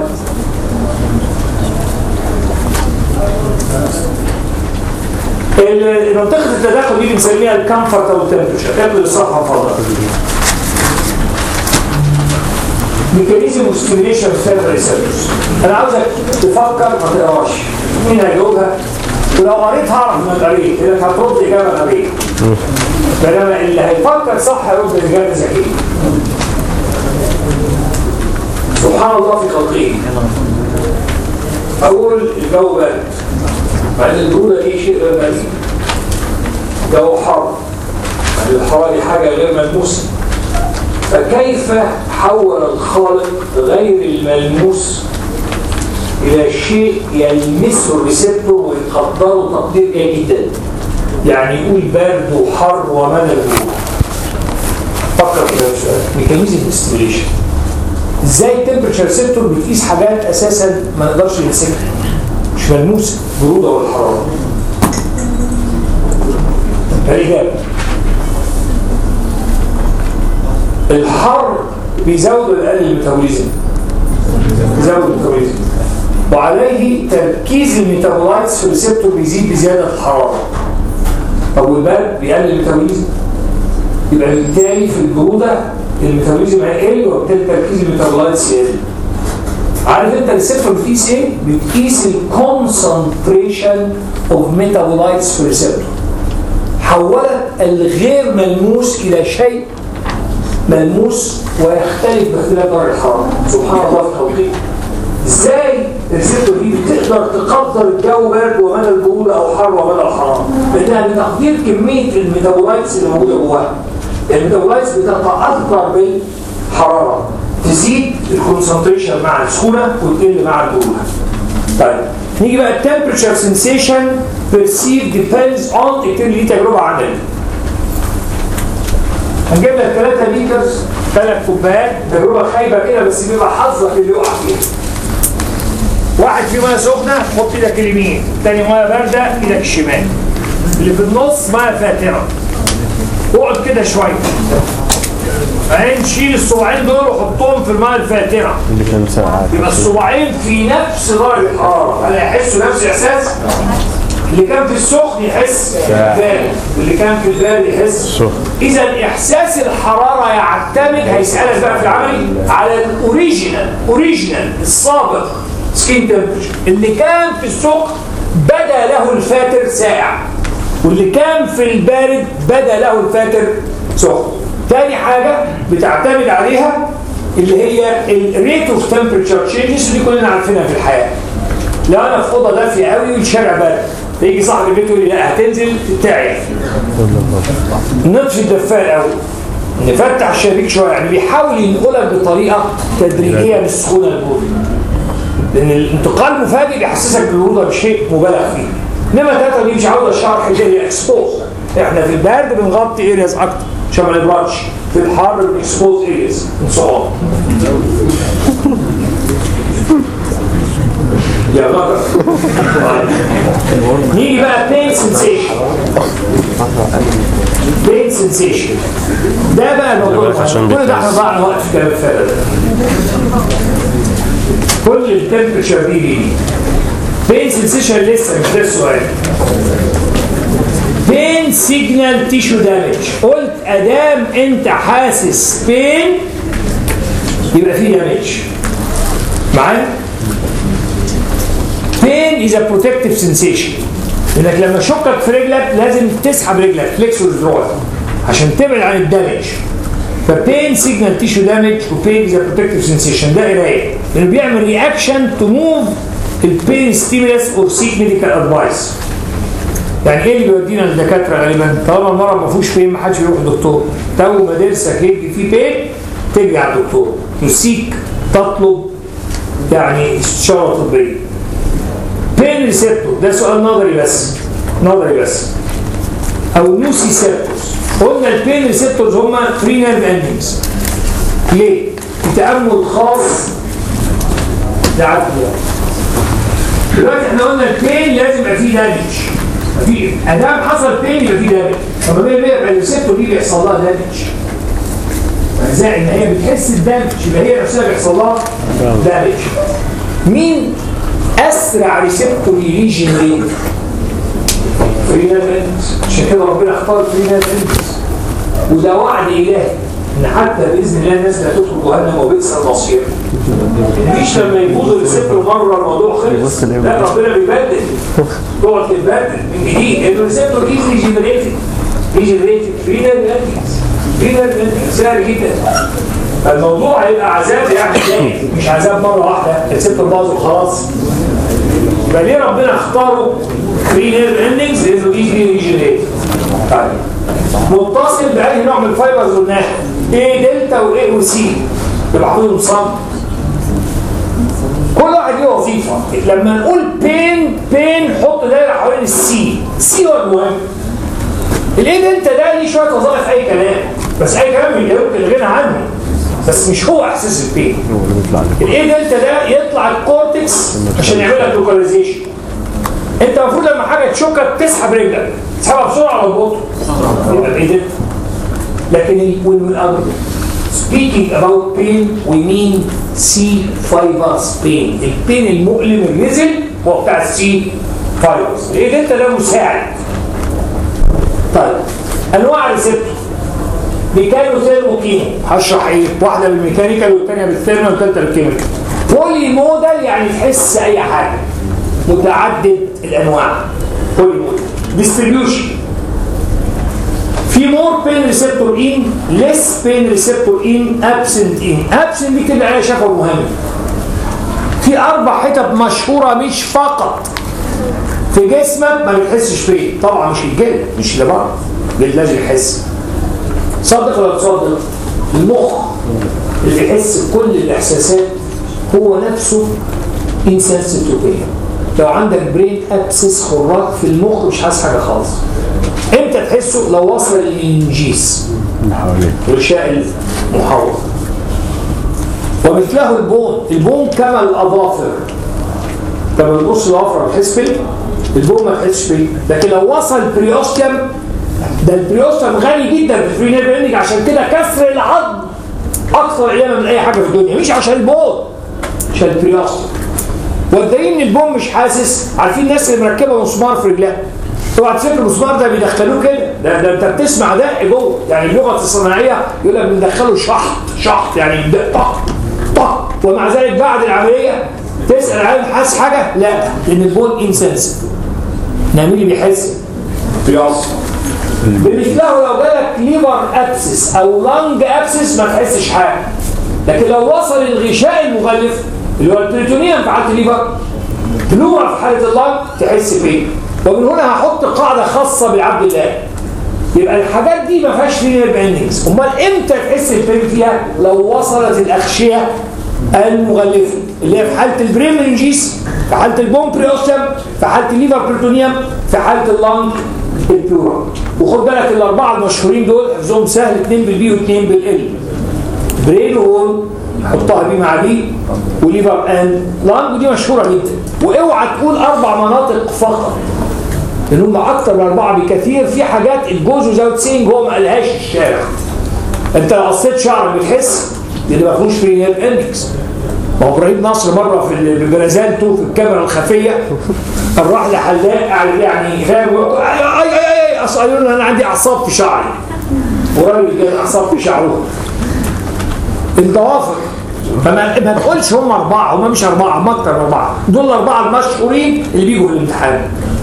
منطقة التداخل دي بنسميها الكمفورت او التمبرتشر تاكل الصفحة فضل ميكانيزم وستيميليشن سيرفر ريسبتورز انا عاوزك تفكر ما تقراش مين هيجاوبها ولو قريت هعرف انك قريت انك هترد اجابه غبيه بينما اللي هيفكر صح هيرد اجابه ذكيه سبحان الله في خلقه اقول الجو بارد بعد البروده دي شيء غير مرئي جو حر يعني الحراره دي حاجه غير ملموسه فكيف حول الخالق غير الملموس إلى شيء يلمسه الريسبتور ويقدره تقدير جيد جدا يعني يقول برد وحر ومدى الجوع فكر في السؤال ميكانيزم الاستيميليشن ازاي التمبرتشر ريسبتور بتقيس حاجات اساسا ما نقدرش نمسكها مش ملموسه البروده والحراره الاجابه الحر بيزود ولا يقلل الميتابوليزم بيزود الميتابوليزم وعليه تركيز الميتابولايتس في الريسبتور بيزيد بزياده الحراره طب والبرد بيقلل الميتابوليزم يبقى بالتالي في البروده الميتابوليزم هيقل وبالتالي تركيز الميتابولايتس يقل عارف انت الريسبتور بتقيس ايه؟ بتقيس الكونسنتريشن اوف ميتابولايتس في الريسبتور حولت الغير ملموس الى شيء ملموس ويختلف باختلاف درجه الحراره سبحان الله في خلقه ازاي الريسبتور دي بتقدر تقدر الجو برد ومدى البروده او حر ومدى الحراره لانها بتقدير كميه الميتابولايتس اللي موجوده جواها الميتابولايتس بتتاثر بالحراره تزيد الكونسنتريشن مع السخونه وتقل مع البروده طيب نيجي بقى التمبرتشر سنسيشن perceived depends on اكتب لي دي تجربه عمليه هنجيب لك 3 لتر ثلاث كوبايات تجربه خايبه كده بس بيبقى حظك اللي يقع فيها واحد فيه ميه سخنه حط ايدك اليمين تاني ميه بارده ايدك الشمال اللي في النص ميه فاتره اقعد كده شويه بعدين شيل الصباعين دول وحطهم في الميه الفاتره اللي كان ساعات يبقى الصباعين في نفس درجه الحراره هل هيحسوا نفس الاحساس؟ اللي كان في السخن يحس بالبارد واللي كان في البارد يحس سخن. اذا احساس الحراره يعتمد هيسالك بقى في العملي على الاوريجينال اوريجينال السابق سكين تمبرتشر اللي كان في السخن بدا له الفاتر ساقع واللي كان في البارد بدا له الفاتر سخن تاني حاجه بتعتمد عليها اللي هي الريت اوف تمبرتشر تشينجز اللي كلنا عارفينها في الحياه لو انا في اوضه دافيه قوي والشارع بارد يجي صاحب البيت يقول لي لا هتنزل تتعب نطفي الدفايه قوي نفتح الشبابيك شويه يعني بيحاول ينقلك بطريقه تدريجيه من السخونه للبروده لان الانتقال المفاجئ بيحسسك بالبروده بشيء مبالغ فيه انما ثلاثه دي مش عاوزه شرح تاني اكسبوز احنا في البرد بنغطي ارياز اكتر عشان ما نبردش في الحر بنكسبوز ارياز صعب يا بكر نيجي بقى بين سنسيشن بين سنسيشن ده بقى الموضوع عشان كل ده احنا ضيعنا وقت في كلام الفارغ ده كل التمبرتشر دي دي بين سنسيشن لسه مش ده السؤال بين سيجنال تيشو دامج قلت ادام انت حاسس بين يبقى في دامج معايا بين is a protective sensation انك لما شكك في رجلك لازم تسحب رجلك فليكسور دروت عشان تبعد عن الدمج فبين سيجنال تيشو دامج وبين is a protective sensation ده قرايه لانه بيعمل رياكشن تو موف البين ستيمولس اور سيك ميديكال ادفايس يعني ايه اللي بيودينا للدكاتره غالبا طالما المرض ما فيهوش بين ما حدش يروح للدكتور تو ما درسك يجي فيه بين تجري على الدكتور تسيك تطلب يعني استشاره طبيه بين ريسبتور ده سؤال نظري بس نظري بس او نوسي سيرتوس قلنا البين ريسبتورز هم 3 نيرف اندنجز ليه؟ تأمل خاص لعدد دلوقتي احنا قلنا البين لازم يبقى فيه دامج في ادام حصل بين يبقى فيه دامج طب ليه ليه الريسبتور دي بيحصل لها دامج؟ زي ان هي بتحس الدامج يبقى هي نفسها بيحصل لها دامج مين اسرع ريسبتور يريجنريت فرينا عشان كده ربنا اختار فرينا وده وعد الهي ان حتى باذن الله الناس لا تدخل جهنم وبئس المصير مش لما يفوز الريسبتور مره الموضوع خلص لا ربنا بيبدل تقعد تتبدل من جديد الريسبتور دي ريجنريتد ريجنريتد فرينا فرينا سهل جدا فالموضوع هيبقى عذاب يعني دايم مش عذاب مره واحده الريسبتور باظ وخلاص فليه ربنا اختاروا 3 نيرف اندنجز لانه دي دي ريجنريت طيب متصل باي نوع من الفايبرز قلناها ايه دلتا وايه وسي لوحدهم صم كل واحد ليه وظيفه لما نقول بين بين حط دايره حوالين السي سي هو المهم الايه دلتا ده ليه شويه وظائف اي كلام بس اي كلام يمكن الغنى عنه بس مش هو احساس البين الايه دلتا ده يطلع الكورتكس عشان يعمل لك لوكاليزيشن انت المفروض لما حاجه تشوكك تسحب رجلك تسحبها بسرعه على البطء يبقى الايه دلتا لكن when we are speaking about pain we mean C fibers pain البين المؤلم النزل هو بتاع السي فايبرز الايه دلتا ده مساعد طيب انواع الريسبتور ميكانو ثيرمو كيمو هشرح ايه واحده بالميكانيكال والثانيه بالثيرمو والثالثه بالكيميكال بولي مودال يعني تحس اي حاجه متعدد الانواع بولي مودال ديستريبيوشن في مور بين ريسبتور ان ليس بين ريسبتور ان ابسنت ان ابسنت دي كده عليها شفوي مهم في اربع حتت مشهوره مش فقط في جسمك ما بتحسش بيه طبعا مش الجلد مش اللي بره الجلد لازم يحس صدق ولا تصدق المخ اللي بيحس بكل الاحساسات هو نفسه انسنسيتيف لو عندك برين ابسس خراج في المخ مش حاسس حاجه خالص امتى تحسه لو وصل للانجيس الغشاء المحوط ومثله البون البون كما الاظافر لما تبص الاظافر بتحس بيه البون ما تحسش بيه لكن لو وصل بريوستيوم ده البريوستيوم غني جدا في الفري نيرف عشان كده كسر العظم اكثر علما من اي حاجه في الدنيا مش عشان البون عشان البريوستيوم والدليل ان البون مش حاسس عارفين الناس اللي مركبه مسمار في رجلها اوعى تفتكر المسمار ده بيدخلوه كده ده, ده انت بتسمع دق جوه يعني اللغه الصناعيه يقول لك بندخله شحط شحط يعني طق طق ومع ذلك بعد العمليه تسال العيان حاسس حاجه لا لان البون انسنسيف نعم اللي بيحس بيعصر بمثله لو جالك ليفر ابسس او لانج ابسس ما تحسش حاجه لكن لو وصل الغشاء المغلف اللي هو البريتونيوم في حاله الليفر بلورا في حاله اللانج تحس فيه ومن هنا هحط قاعده خاصه بالعبد الله يبقى الحاجات دي ما فيهاش فيه نيرف اندنجز امال امتى تحس البين فيها لو وصلت الاغشيه المغلفه اللي هي في حاله البريمنجيس في حاله البومبريوستم في حاله الليفر بروتونيوم في حاله اللانج البيورا وخد بالك الاربعه المشهورين دول حفظهم سهل اثنين بالبي واثنين بالال برين وول حطها بي مع بي وليفر اند لانج ودي مشهوره جدا واوعى تقول اربع مناطق فقط لان هم اكتر من اربعه بكثير في حاجات الجوز وزاوت سينج هو ما قالهاش في الشارع انت لو قصيت شعر بتحس اللي ما فيهوش فيه اندكس ما هو ابراهيم نصر مره في ال- ببرزانته في الكاميرا الخفيه كان راح لحلاق قاعد يعني فاهم ويقول اي اي اي اي اصل قالوا له انا عندي اعصاب في شعري وراجل كان اعصاب في شعره الضوافر فما ما تقولش هم اربعه هم مش اربعه هم اكتر من اربعه دول الاربعه المشهورين اللي بيجوا في الامتحان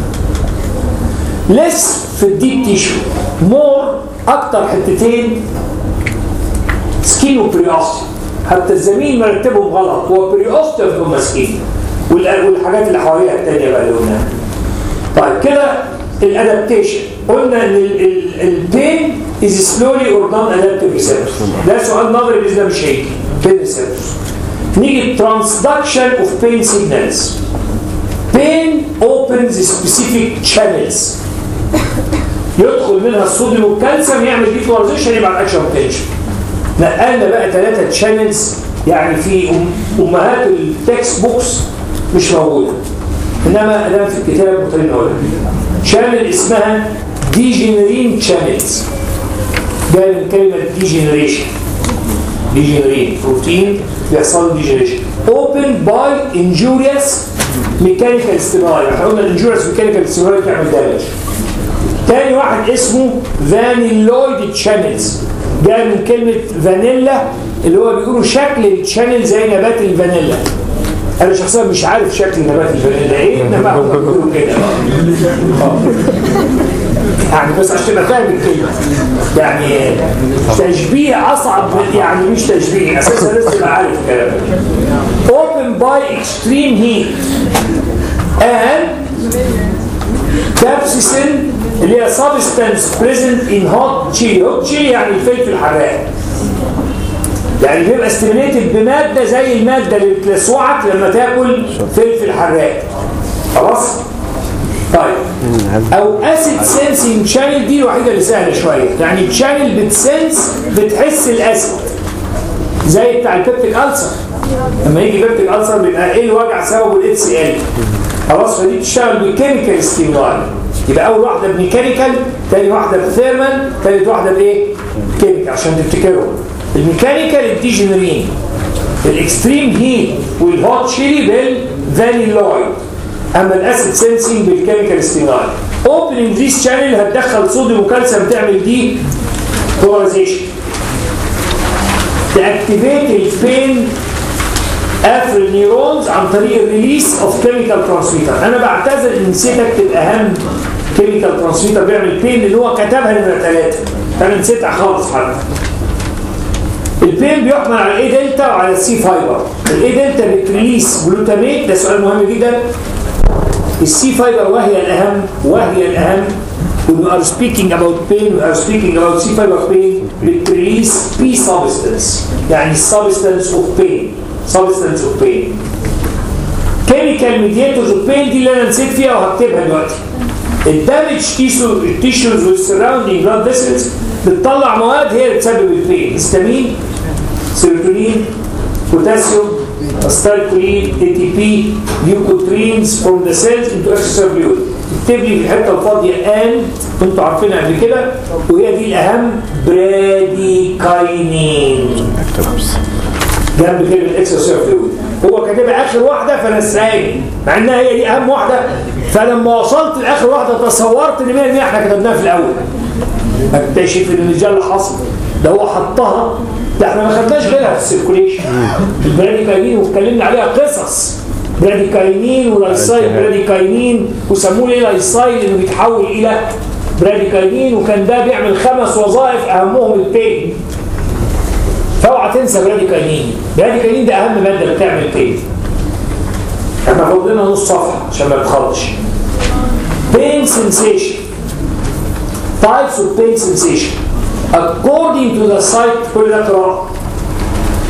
لس في الديب تيشو مور اكتر حتتين سكين وبريوستيوم حتى الزميل مرتبهم غلط هو بريوستيوم ثم سكين وال- والحاجات اللي حواليها التانية بقى اللي قلناها طيب كده الادابتيشن قلنا ان البين از سلولي اور نون ادابتيف ريسبتور ده سؤال نظري بس ده مش هيجي بين ريسبتورز نيجي ترانسدكشن اوف بين سيجنالز بين opens specific channels يدخل منها الصوديوم والكالسيوم يعمل ديبولاريزيشن يبقى الاكشن بوتنشال نقلنا بقى ثلاثه تشانلز يعني في أم- امهات التكست بوكس مش موجوده انما الان في الكتاب ممكن اقولها شانل اسمها ديجنرين شانلز جاي من كلمه ديجنريشن ديجنرين بروتين بيحصل له ديجنريشن open by injurious mechanical stimuli احنا قلنا الانجوريوس ميكانيكال stimuli بتعمل دامج تاني واحد اسمه فانيلويد تشانلز جاي من كلمة فانيلا اللي هو بيقولوا شكل التشانل زي نبات الفانيلا انا شخصيا مش عارف شكل نبات الفانيلا ايه انما هم بيقولوا كده آه. يعني بس عشان تبقى فاهم الكلمه يعني تشبيه اصعب من- يعني مش تشبيه اساسا لسه تبقى عارف الكلام ده open by extreme heat and كابسيسين اللي هي substance present in hot chili hot chili يعني الفلفل الحراق يعني بيبقى ستيميليتد بماده زي الماده اللي بتلسوعك لما تاكل فلفل حراق خلاص طيب او اسيد سنسنج شانل دي الوحيده اللي سهله شويه يعني الشانل بتسنس بتحس الاسيد زي بتاع البيبتيك ألسر لما يجي بيبتيك ألسر بيبقى ايه الوجع سببه الاتش سي ال خلاص فدي بتشتغل بكيميكال ستيمولاي يبقى اول واحده بميكانيكال ثاني واحده بثيرمال ثالث واحده بايه؟ كيميكال عشان تفتكرهم الميكانيكال الديجنرين الاكستريم هيت والهوت شيلي بالفانيلويد اما الاسيد سنسنج بالكيميكال ستيمولاي اوبننج ذيس شانل هتدخل صوديوم وكالسيوم تعمل دي بولاريزيشن تاكتيفيت البين افرل نيورونز عن طريق الريليس اوف كيميكال ترانسميتر انا بعتذر ان نسيت اكتب اهم كيميكال ترانسميتر بيعمل بين لان هو كتبها نمره ثلاثه انا نسيتها خالص حتى البين بيحمل على الاي دلتا وعلى السي فايبر الاي دلتا بتريليس جلوتاميت ده سؤال مهم جدا السي فايبر وهي الاهم وهي الاهم when we are speaking about pain we are speaking about C fiber pain it release P substance يعني substance of pain substance of pain chemical mediators of pain دي اللي انا نسيت فيها وهكتبها دلوقتي الدامج تيشو التيشوز والسراوندينج بلاد فيسلز بتطلع مواد هي اللي بتسبب البين هيستامين سيروتونين بوتاسيوم استالكولين اي تي بي ليوكوترينز فروم ذا سيلز انتو اكسترا فلويد اكتب لي في الحته الفاضيه ان انتوا عارفينها قبل كده وهي دي الاهم براديكاينين جنب كلمه اكسترا فلويد هو كاتبها اخر واحده فنساني مع انها هي دي اهم واحده فلما وصلت لاخر واحده تصورت ان 100% احنا كتبناها في الاول اكتشف ان ده اللي حصل ده هو حطها ده احنا ما خدناش غيرها في السيركوليشن البراديكاينين واتكلمنا عليها قصص براديكاينين ولايسايل براديكاينين وسموه ليه لايسايل انه بيتحول الى براديكاينين وكان ده بيعمل خمس وظائف اهمهم البين فاوعى تنسى براديكاينين براديكاينين ده اهم ماده بتعمل بين احنا فاضلنا نص صفحه عشان ما تخلصش pain sensation types of pain sensation according to the site كل ده قراءة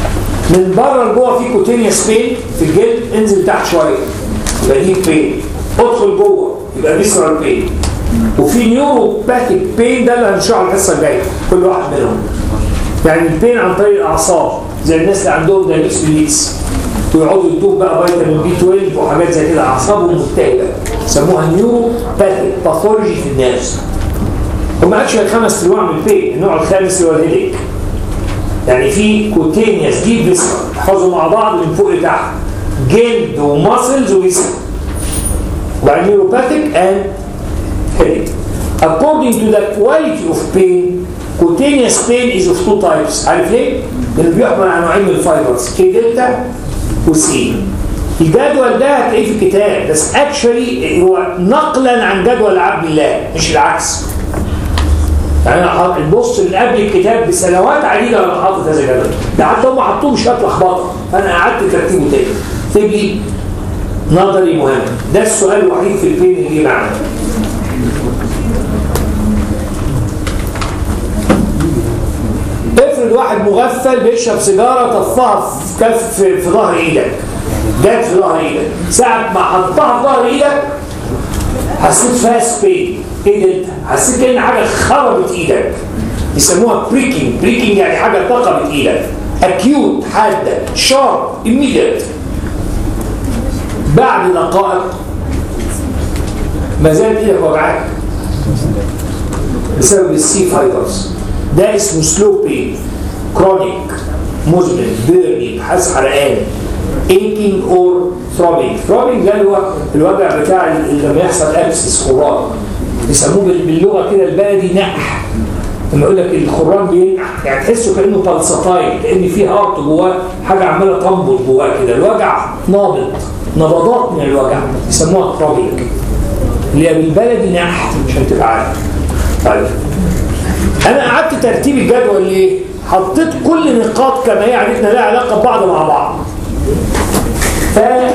من بره لجوه في كوتينيوس بين في الجلد انزل تحت شويه يبقى دي بين ادخل جوه يبقى فيسرال بين وفي نيوروباثيك بين ده اللي هنشرحه الحصه الجايه كل واحد منهم يعني البين عن طريق الاعصاب زي الناس اللي عندهم دايبيتس ميليتس ويقعدوا يدوهم بقى فيتامين بي 12 وحاجات زي كده اعصابهم متهبه يسموها نيوروباثيك باثولوجي في الناس وما عادش خمس انواع من البين النوع الخامس اللي هو الهيديك يعني في كوتينيوس دي فيسرال احفظوا مع بعض من فوق لتحت جلد وماسلز وفيسرال وبعدين نيوروباثيك اند headache. According to the quality of pain, cutaneous pain is of two types. عارف ليه؟ لأنه بيحمل على نوعين من الفايبرز كي دلتا وسي. الجدول ده هتلاقيه في الكتاب بس اكشولي هو نقلا عن جدول عبد الله مش العكس. يعني انا حاطط البص اللي قبل الكتاب بسنوات عديده انا حاطط هذا الجدول ده حتى هم حطوه بشكل لخبطه فانا قعدت ترتيبه تاني. اكتب لي نظري مهم ده السؤال الوحيد في البين اللي ليه معنى افرض واحد مغفل بيشرب سيجاره طفها في كف في ظهر ايدك جت في ظهر ايدك ساعه ما حطها في ظهر ايدك حسيت فاست بين ايه ده انت؟ حسيت كأن حاجه خربت ايدك يسموها بريكنج بريكنج يعني حاجه ثقبت ايدك اكيوت حاده شارب immediate بعد دقائق ما زالت ايدك وجعاك بسبب السي فايبرز ده اسمه سلو بين كرونيك مزمن بيرنينج حاسس حرقان aching اور throbbing throbbing ده اللي هو الوجع بتاع ال- لما يحصل ابسس خراج بيسموه بال- باللغه كده البلدي نقح لما يقول لك الخران بينقح يعني تحسه كانه بلسطايل كان في هارت جواه حاجه عماله تنبض جواه كده الوجع نابض نبضات من الوجع يسموها throbbing اللي هي بالبلدي نقح عشان تبقى عارف طيب انا قعدت ترتيب الجدول ليه حطيت كل نقاط كما هي عرفنا لها علاقه ببعض مع بعض ف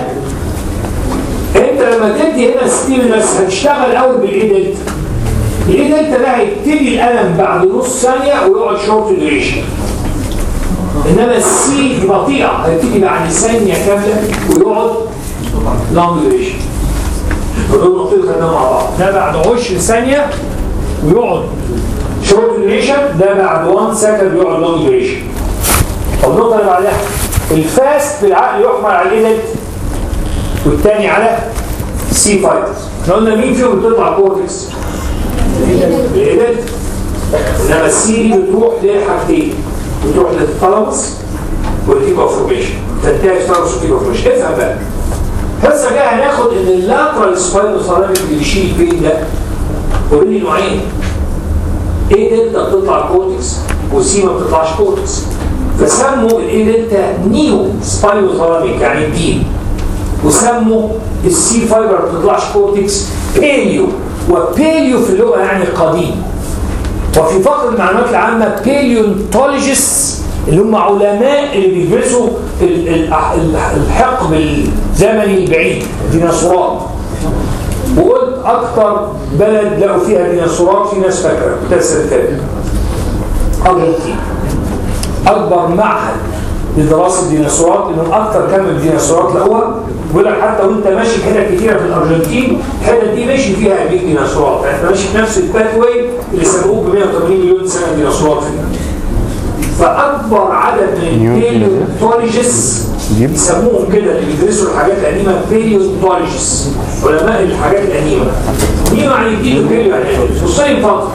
انت لما تدي هنا ستيمولس هتشتغل اول بالايه دلتا الايه دلتا ده هيبتدي الالم بعد نص ثانيه ويقعد شورت ديوريشن انما السي دي بطيئه هيبتدي بعد ثانيه كامله ويقعد لونج ديوريشن دول النقطتين خدناهم مع بعض ده بعد 20 ثانيه ويقعد شورت ديوريشن ده بعد 1 سكند يقعد لونج ديوريشن طب النقطه اللي بعدها الفاست بالعقل يحمل على الايدنت والتاني على سي فايترز احنا قلنا مين فيهم بتطلع كورتكس الايدنت انما السي دي بتروح لحاجتين بتروح للثالاموس والتيبا فورميشن تنتهي في ثالاموس والتيبا فورميشن افهم بقى الحصه الجايه هناخد ان اللاترال سباينو ثالاميك اللي بيشيل البين ده اوريدي نوعين ايه دلتا بتطلع كورتكس وسي ما بتطلعش كورتكس فسموا الايه دلتا نيو سباينو ثالاميك يعني الدين وسموا السي فايبر ما بتطلعش كورتكس بيليو وبيليو في اللغه يعني قديم وفي فقر المعلومات العامه بيليونتولوجيست اللي هم علماء اللي بيدرسوا ال- ال- ال- الحقب الزمني البعيد ديناصورات وقلت اكتر بلد لقوا فيها ديناصورات في ناس فاكره تسال كده ارجنتين اكبر معهد لدراسه الديناصورات لانهم اكتر كم من الديناصورات لقوها بيقول لك حتى وانت ماشي في حتت كتيره في الارجنتين الحتت دي ماشي فيها قبيل ديناصورات يعني انت ماشي في نفس الباث واي اللي سبقوك ب 180 مليون سنه ديناصورات فيها فاكبر عدد من البيليونتولوجيست يسموهم كده اللي بيدرسوا الحاجات القديمه بيليونتولوجيست علماء الحاجات القديمه دي معنى جديد وبيليو يعني إيه؟ بص لي فقط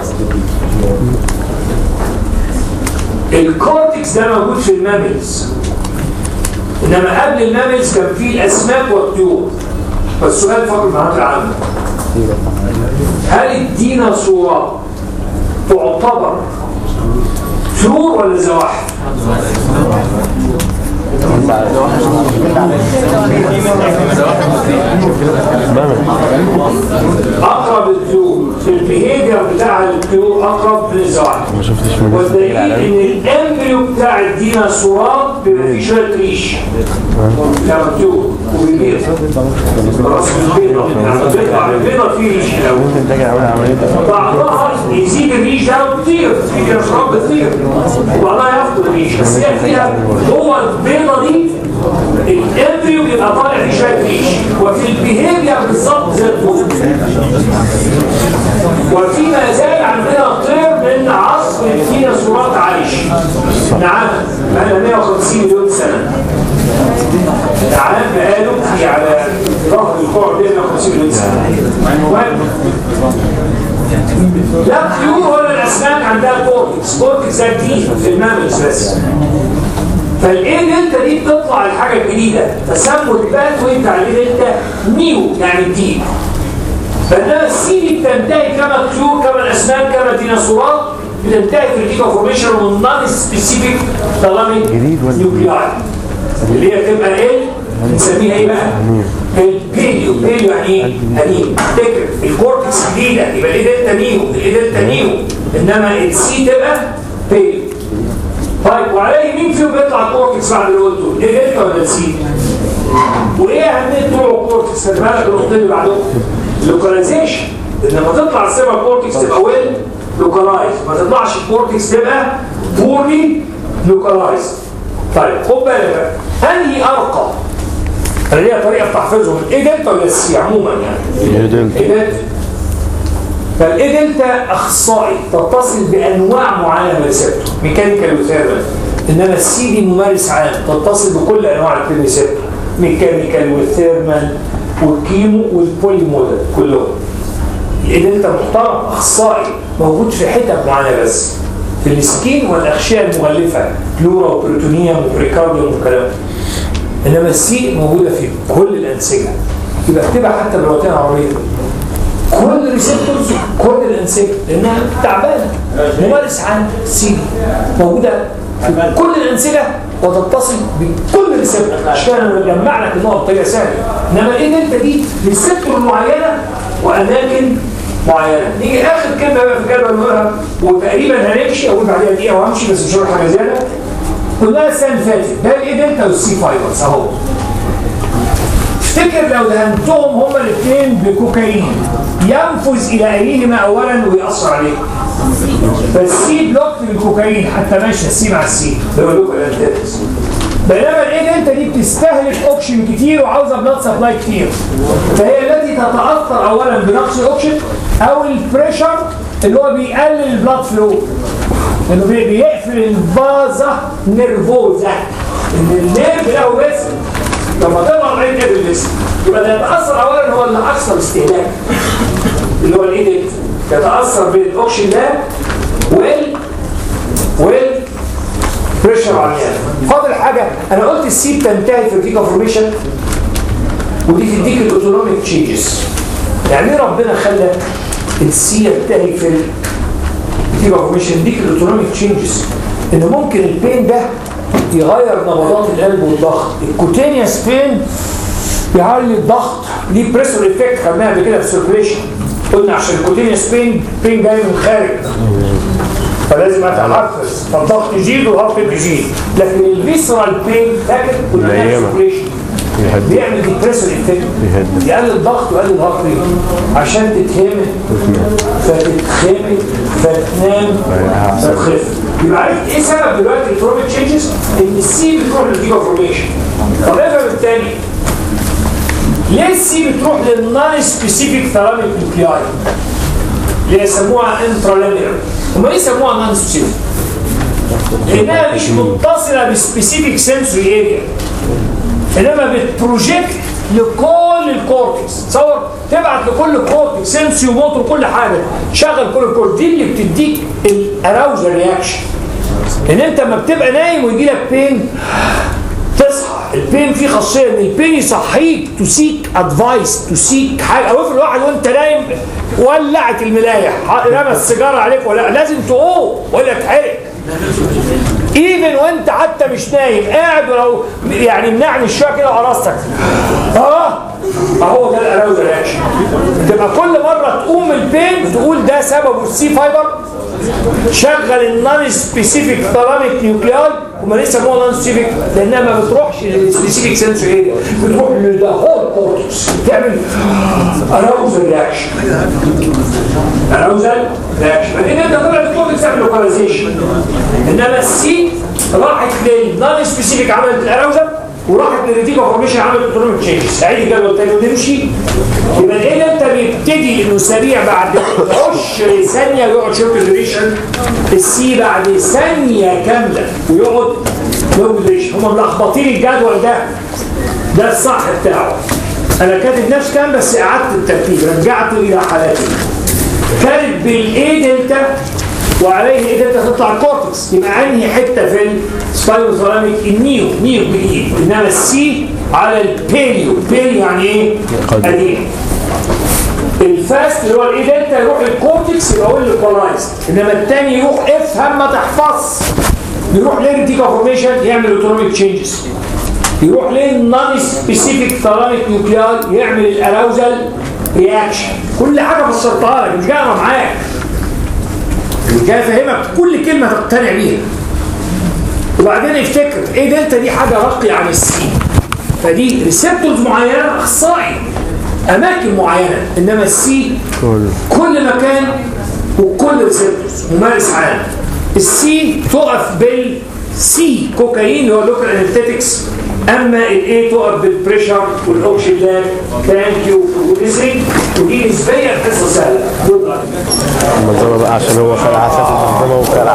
الكورتكس ده موجود في الماملز انما قبل الماملز كان في الاسماك والطيور فالسؤال فقط المعلومات العامه هل الديناصورات تعتبر طيور ولا زواحف؟ اقرب الطيور في البيهيفير بتاع الطيور اقرب من الزواحف ما شفتش من والدليل ان الامبريو بتاع الديناصورات بيبقى فيه شويه ريش كما الطيور وبيبيض خلاص البيضة يعني بيطلع البيضة فيه ريش الأول ممكن تاجي عمل عمليه بعضها يزيد الريش ده وتطير في اشراب بتطير وبعضها يفقد الريش بس هي فيها جوه البيضه دي الامبريو بيبقى طالع فيه شويه ريش وفي البيهيفير بالظبط زي الفل وفي ما زال عندنا طير من عصر الديناصورات عايش نعم بقى 150 مليون سنه نعم بقاله في على ظهر الكوع ده 150 مليون سنه المهم لا الطيور ولا الاسماك عندها كورتكس كورتكس ده جديد في الماملز بس فالايه دلتا دي بتطلع الحاجه الجديده فسموا البات وانت عليه دلتا نيو يعني جديد فانما السي دي بتنتهي كما الطيور كما الاسماك كما الديناصورات بتنتهي في الديكا فورميشن والنون سبيسيفيك تلاميك جديد ولا نيوكلياي اللي هي تبقى ايه بنسميها ايه بقى؟ البيليو بيليو يعني ايه؟ قديم تفتكر الكورتكس جديده يبقى الايه دلتا نيو الايه دلتا نيو انما السي تبقى بيليو طيب وعلى يمين فيهم بيطلع الكورتكس بعد اللي قلته ايه دلتا ولا سي؟ وايه اهميه طلوع الكورتكس خلي بالك النقطتين اللي بعدهم لوكاليزيشن لما تطلع السيرفر كورتكس تبقى ويل لوكالايز ما تطلعش الكورتكس تبقى بورلي لوكالايز طيب خد بالك بقى انهي ارقى انا ليها طريقه في تحفيظهم ايه دلتا ولا السي عموما يعني ايه دلتا ايه دلتا فالايه دلتا اخصائي تتصل بانواع معينه من الريسبتور ميكانيكال وثيرمال انما السي دي ممارس عام تتصل بكل انواع الريسبتور ميكانيكال والثيرمال والكيمو والبوليمودال كلهم الايه دلتا محترم اخصائي موجود في حتت معينه بس في السكين والاغشيه المغلفه بلورا وبروتونيوم وبريكارديوم والكلام ده. انما السي موجوده في كل الانسجه يبقى اكتبها حتى بلغتين عربيه كل ريسبتورز كل الانسجه لانها تعبانه ممارس عام سي موجوده في كل الانسجه وتتصل بكل ريسبتور عشان انا بجمع لك النقط بطريقه سهله انما ايه انت دي ريسبتور معينه واماكن معينه نيجي اخر كلمه بقى في الجدول نقولها وتقريبا هنمشي اقول بعدها دقيقه وهمشي بس مش هقول حاجه زياده قلنا السنه اللي فاتت ده الايه دلتا والسي فايبرز اهو افتكر لو دهنتهم هما الاثنين بكوكايين ينفذ الى ايهما اولا ويأثر عليه فالسي بلوك للكوكايين حتى ماشيه السي مع السي ده بقول لكم الانتاز بينما الايه انت دي بتستهلك اوكسجين كتير وعاوزه بلاد سبلاي كتير فهي التي تتاثر اولا بنقص الاوكسجين او البريشر اللي هو بيقلل البلاد فلو انه بي- بيقفل الفازا نيرفوزا ان النيرف له رسم لما تطلع العين كده الجسم يبقى ده يتاثر اولا هو اللي اكثر استهلاك اللي هو الايد يتاثر بالاوكسجين ده وال وال بريشر عاليه فاضل حاجه انا قلت السي بتنتهي في الديكا فورميشن ودي تديك الاوتونوميك تشينجز يعني ليه ربنا خلى السي ينتهي في الديكا فورميشن ديك الاوتونوميك تشينجز ان ممكن البين ده يغير نبضات القلب والضغط الكوتينيوس بين يعلي الضغط ليه بريسور افكت خدناها قبل كده في السيركوليشن قلنا عشان الكوتينيوس بين بين جاي من خارج فلازم اتحفز فالضغط يزيد والهارت ريت يزيد لكن الفيسرال بين فاكر كنا بنعمل زي ما. سيركوليشن يهدي. بيعمل ديبريسور افكت يهدي. يقلل الضغط ويقلل الهارت ريت عشان تتهمل فتتخمل فتنام فتخف يبقى عرفت ايه سبب دلوقتي التروميك تشينجز ان السي بتروح للديكا فورميشن طب افهم الثاني ليه السي بتروح للنون سبيسيفيك ثيراميك نيوكلياي اللي يسموها انترالينير هم ليه يسموها نون سبيسيفيك لانها مش متصله بسبيسيفيك سنسوري اريا انما بتبروجيكت لكل الكورتكس تصور تبعت لكل كورتكس سنسي وموتور كل حاجه شغل كل الكورتكس دي اللي بتديك الاراوزال رياكشن ان انت لما بتبقى نايم ويجي لك بين تصحى البين فيه خاصيه ان البين يصحيك تسيك ادفايس تسيك حاجه او افرض واحد وانت نايم ولعت الملايه رمى السيجاره عليك ولا لازم تقوم ولا تحرق ايفن وانت حتى مش نايم قاعد ولو يعني منعنش شويه كده وقرصتك اه اهو ده الاراوزال رياكشن تبقى كل مره تقوم البين تقول ده سببه السي فايبر شغل النون سبيسيفيك ثالاميك نيوكلياي وما ليه سموها نون سبيسيفيك لانها ما بتروحش للسبيسيفيك سنسوري اريا بتروح لده هول كورتكس تعمل اراوزل رياكشن اراوزل رياكشن لان انت طلعت الكورتكس تعمل لوكاليزيشن انما السي راحت للنون سبيسيفيك عملت الاراوزل وراحت للريتيكا فورميشن عملت اوتونوميك تشينجز عيد الجدول تاني ونمشي يبقى ايه ده انت بيبتدي انه سريع بعد 10 ثانيه يقعد شورت ديوريشن السي بعد ثانيه كامله ويقعد لونج ديوريشن هم ملخبطين الجدول ده ده الصح بتاعه انا كاتب نفس كام بس اعدت الترتيب رجعته الى حالاتي كانت بالاي دلتا وعليه ايه دلتا تطلع الكورتكس يبقى انهي حته في السبايروثالاميك النيو نيو بالايد انما السي على البيريو بيريو يعني ايه؟ قديم الفاست اللي هو الاي دلتا يروح للكورتكس يبقى هو اللي انما الثاني يروح افهم ما تحفظ يروح للريتيكا فورميشن يعمل اوتونوميك تشينجز يروح للنون سبيسيفيك ثالاميك نيوكليار يعمل الاراوزال رياكشن كل حاجه فسرتها لك مش جاي أقرا معاك مش جاي افهمك كل كلمه تقتنع بيها وبعدين افتكر ايه دلتا دي حاجه راقيه عن السي فدي ريسبتورز معينه اخصائي اماكن معينه انما السي كل مكان وكل ريسبتورز ممارس عام السي تقف بالسي كوكايين اللي هو لوكال انستيتكس اما الاي تقف بالبريشر والاوكسجين ثانك يو وليسنج ودي نسبيا قصه سهله جود المنظمه بقى عشان هو خلع اساس المنظمه وخلع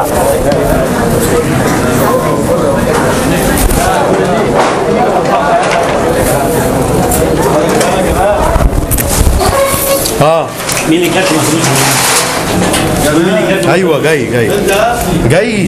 اه مين اللي كاتب مخروج؟ مين اللي كاتب ايوه جاي جاي جاي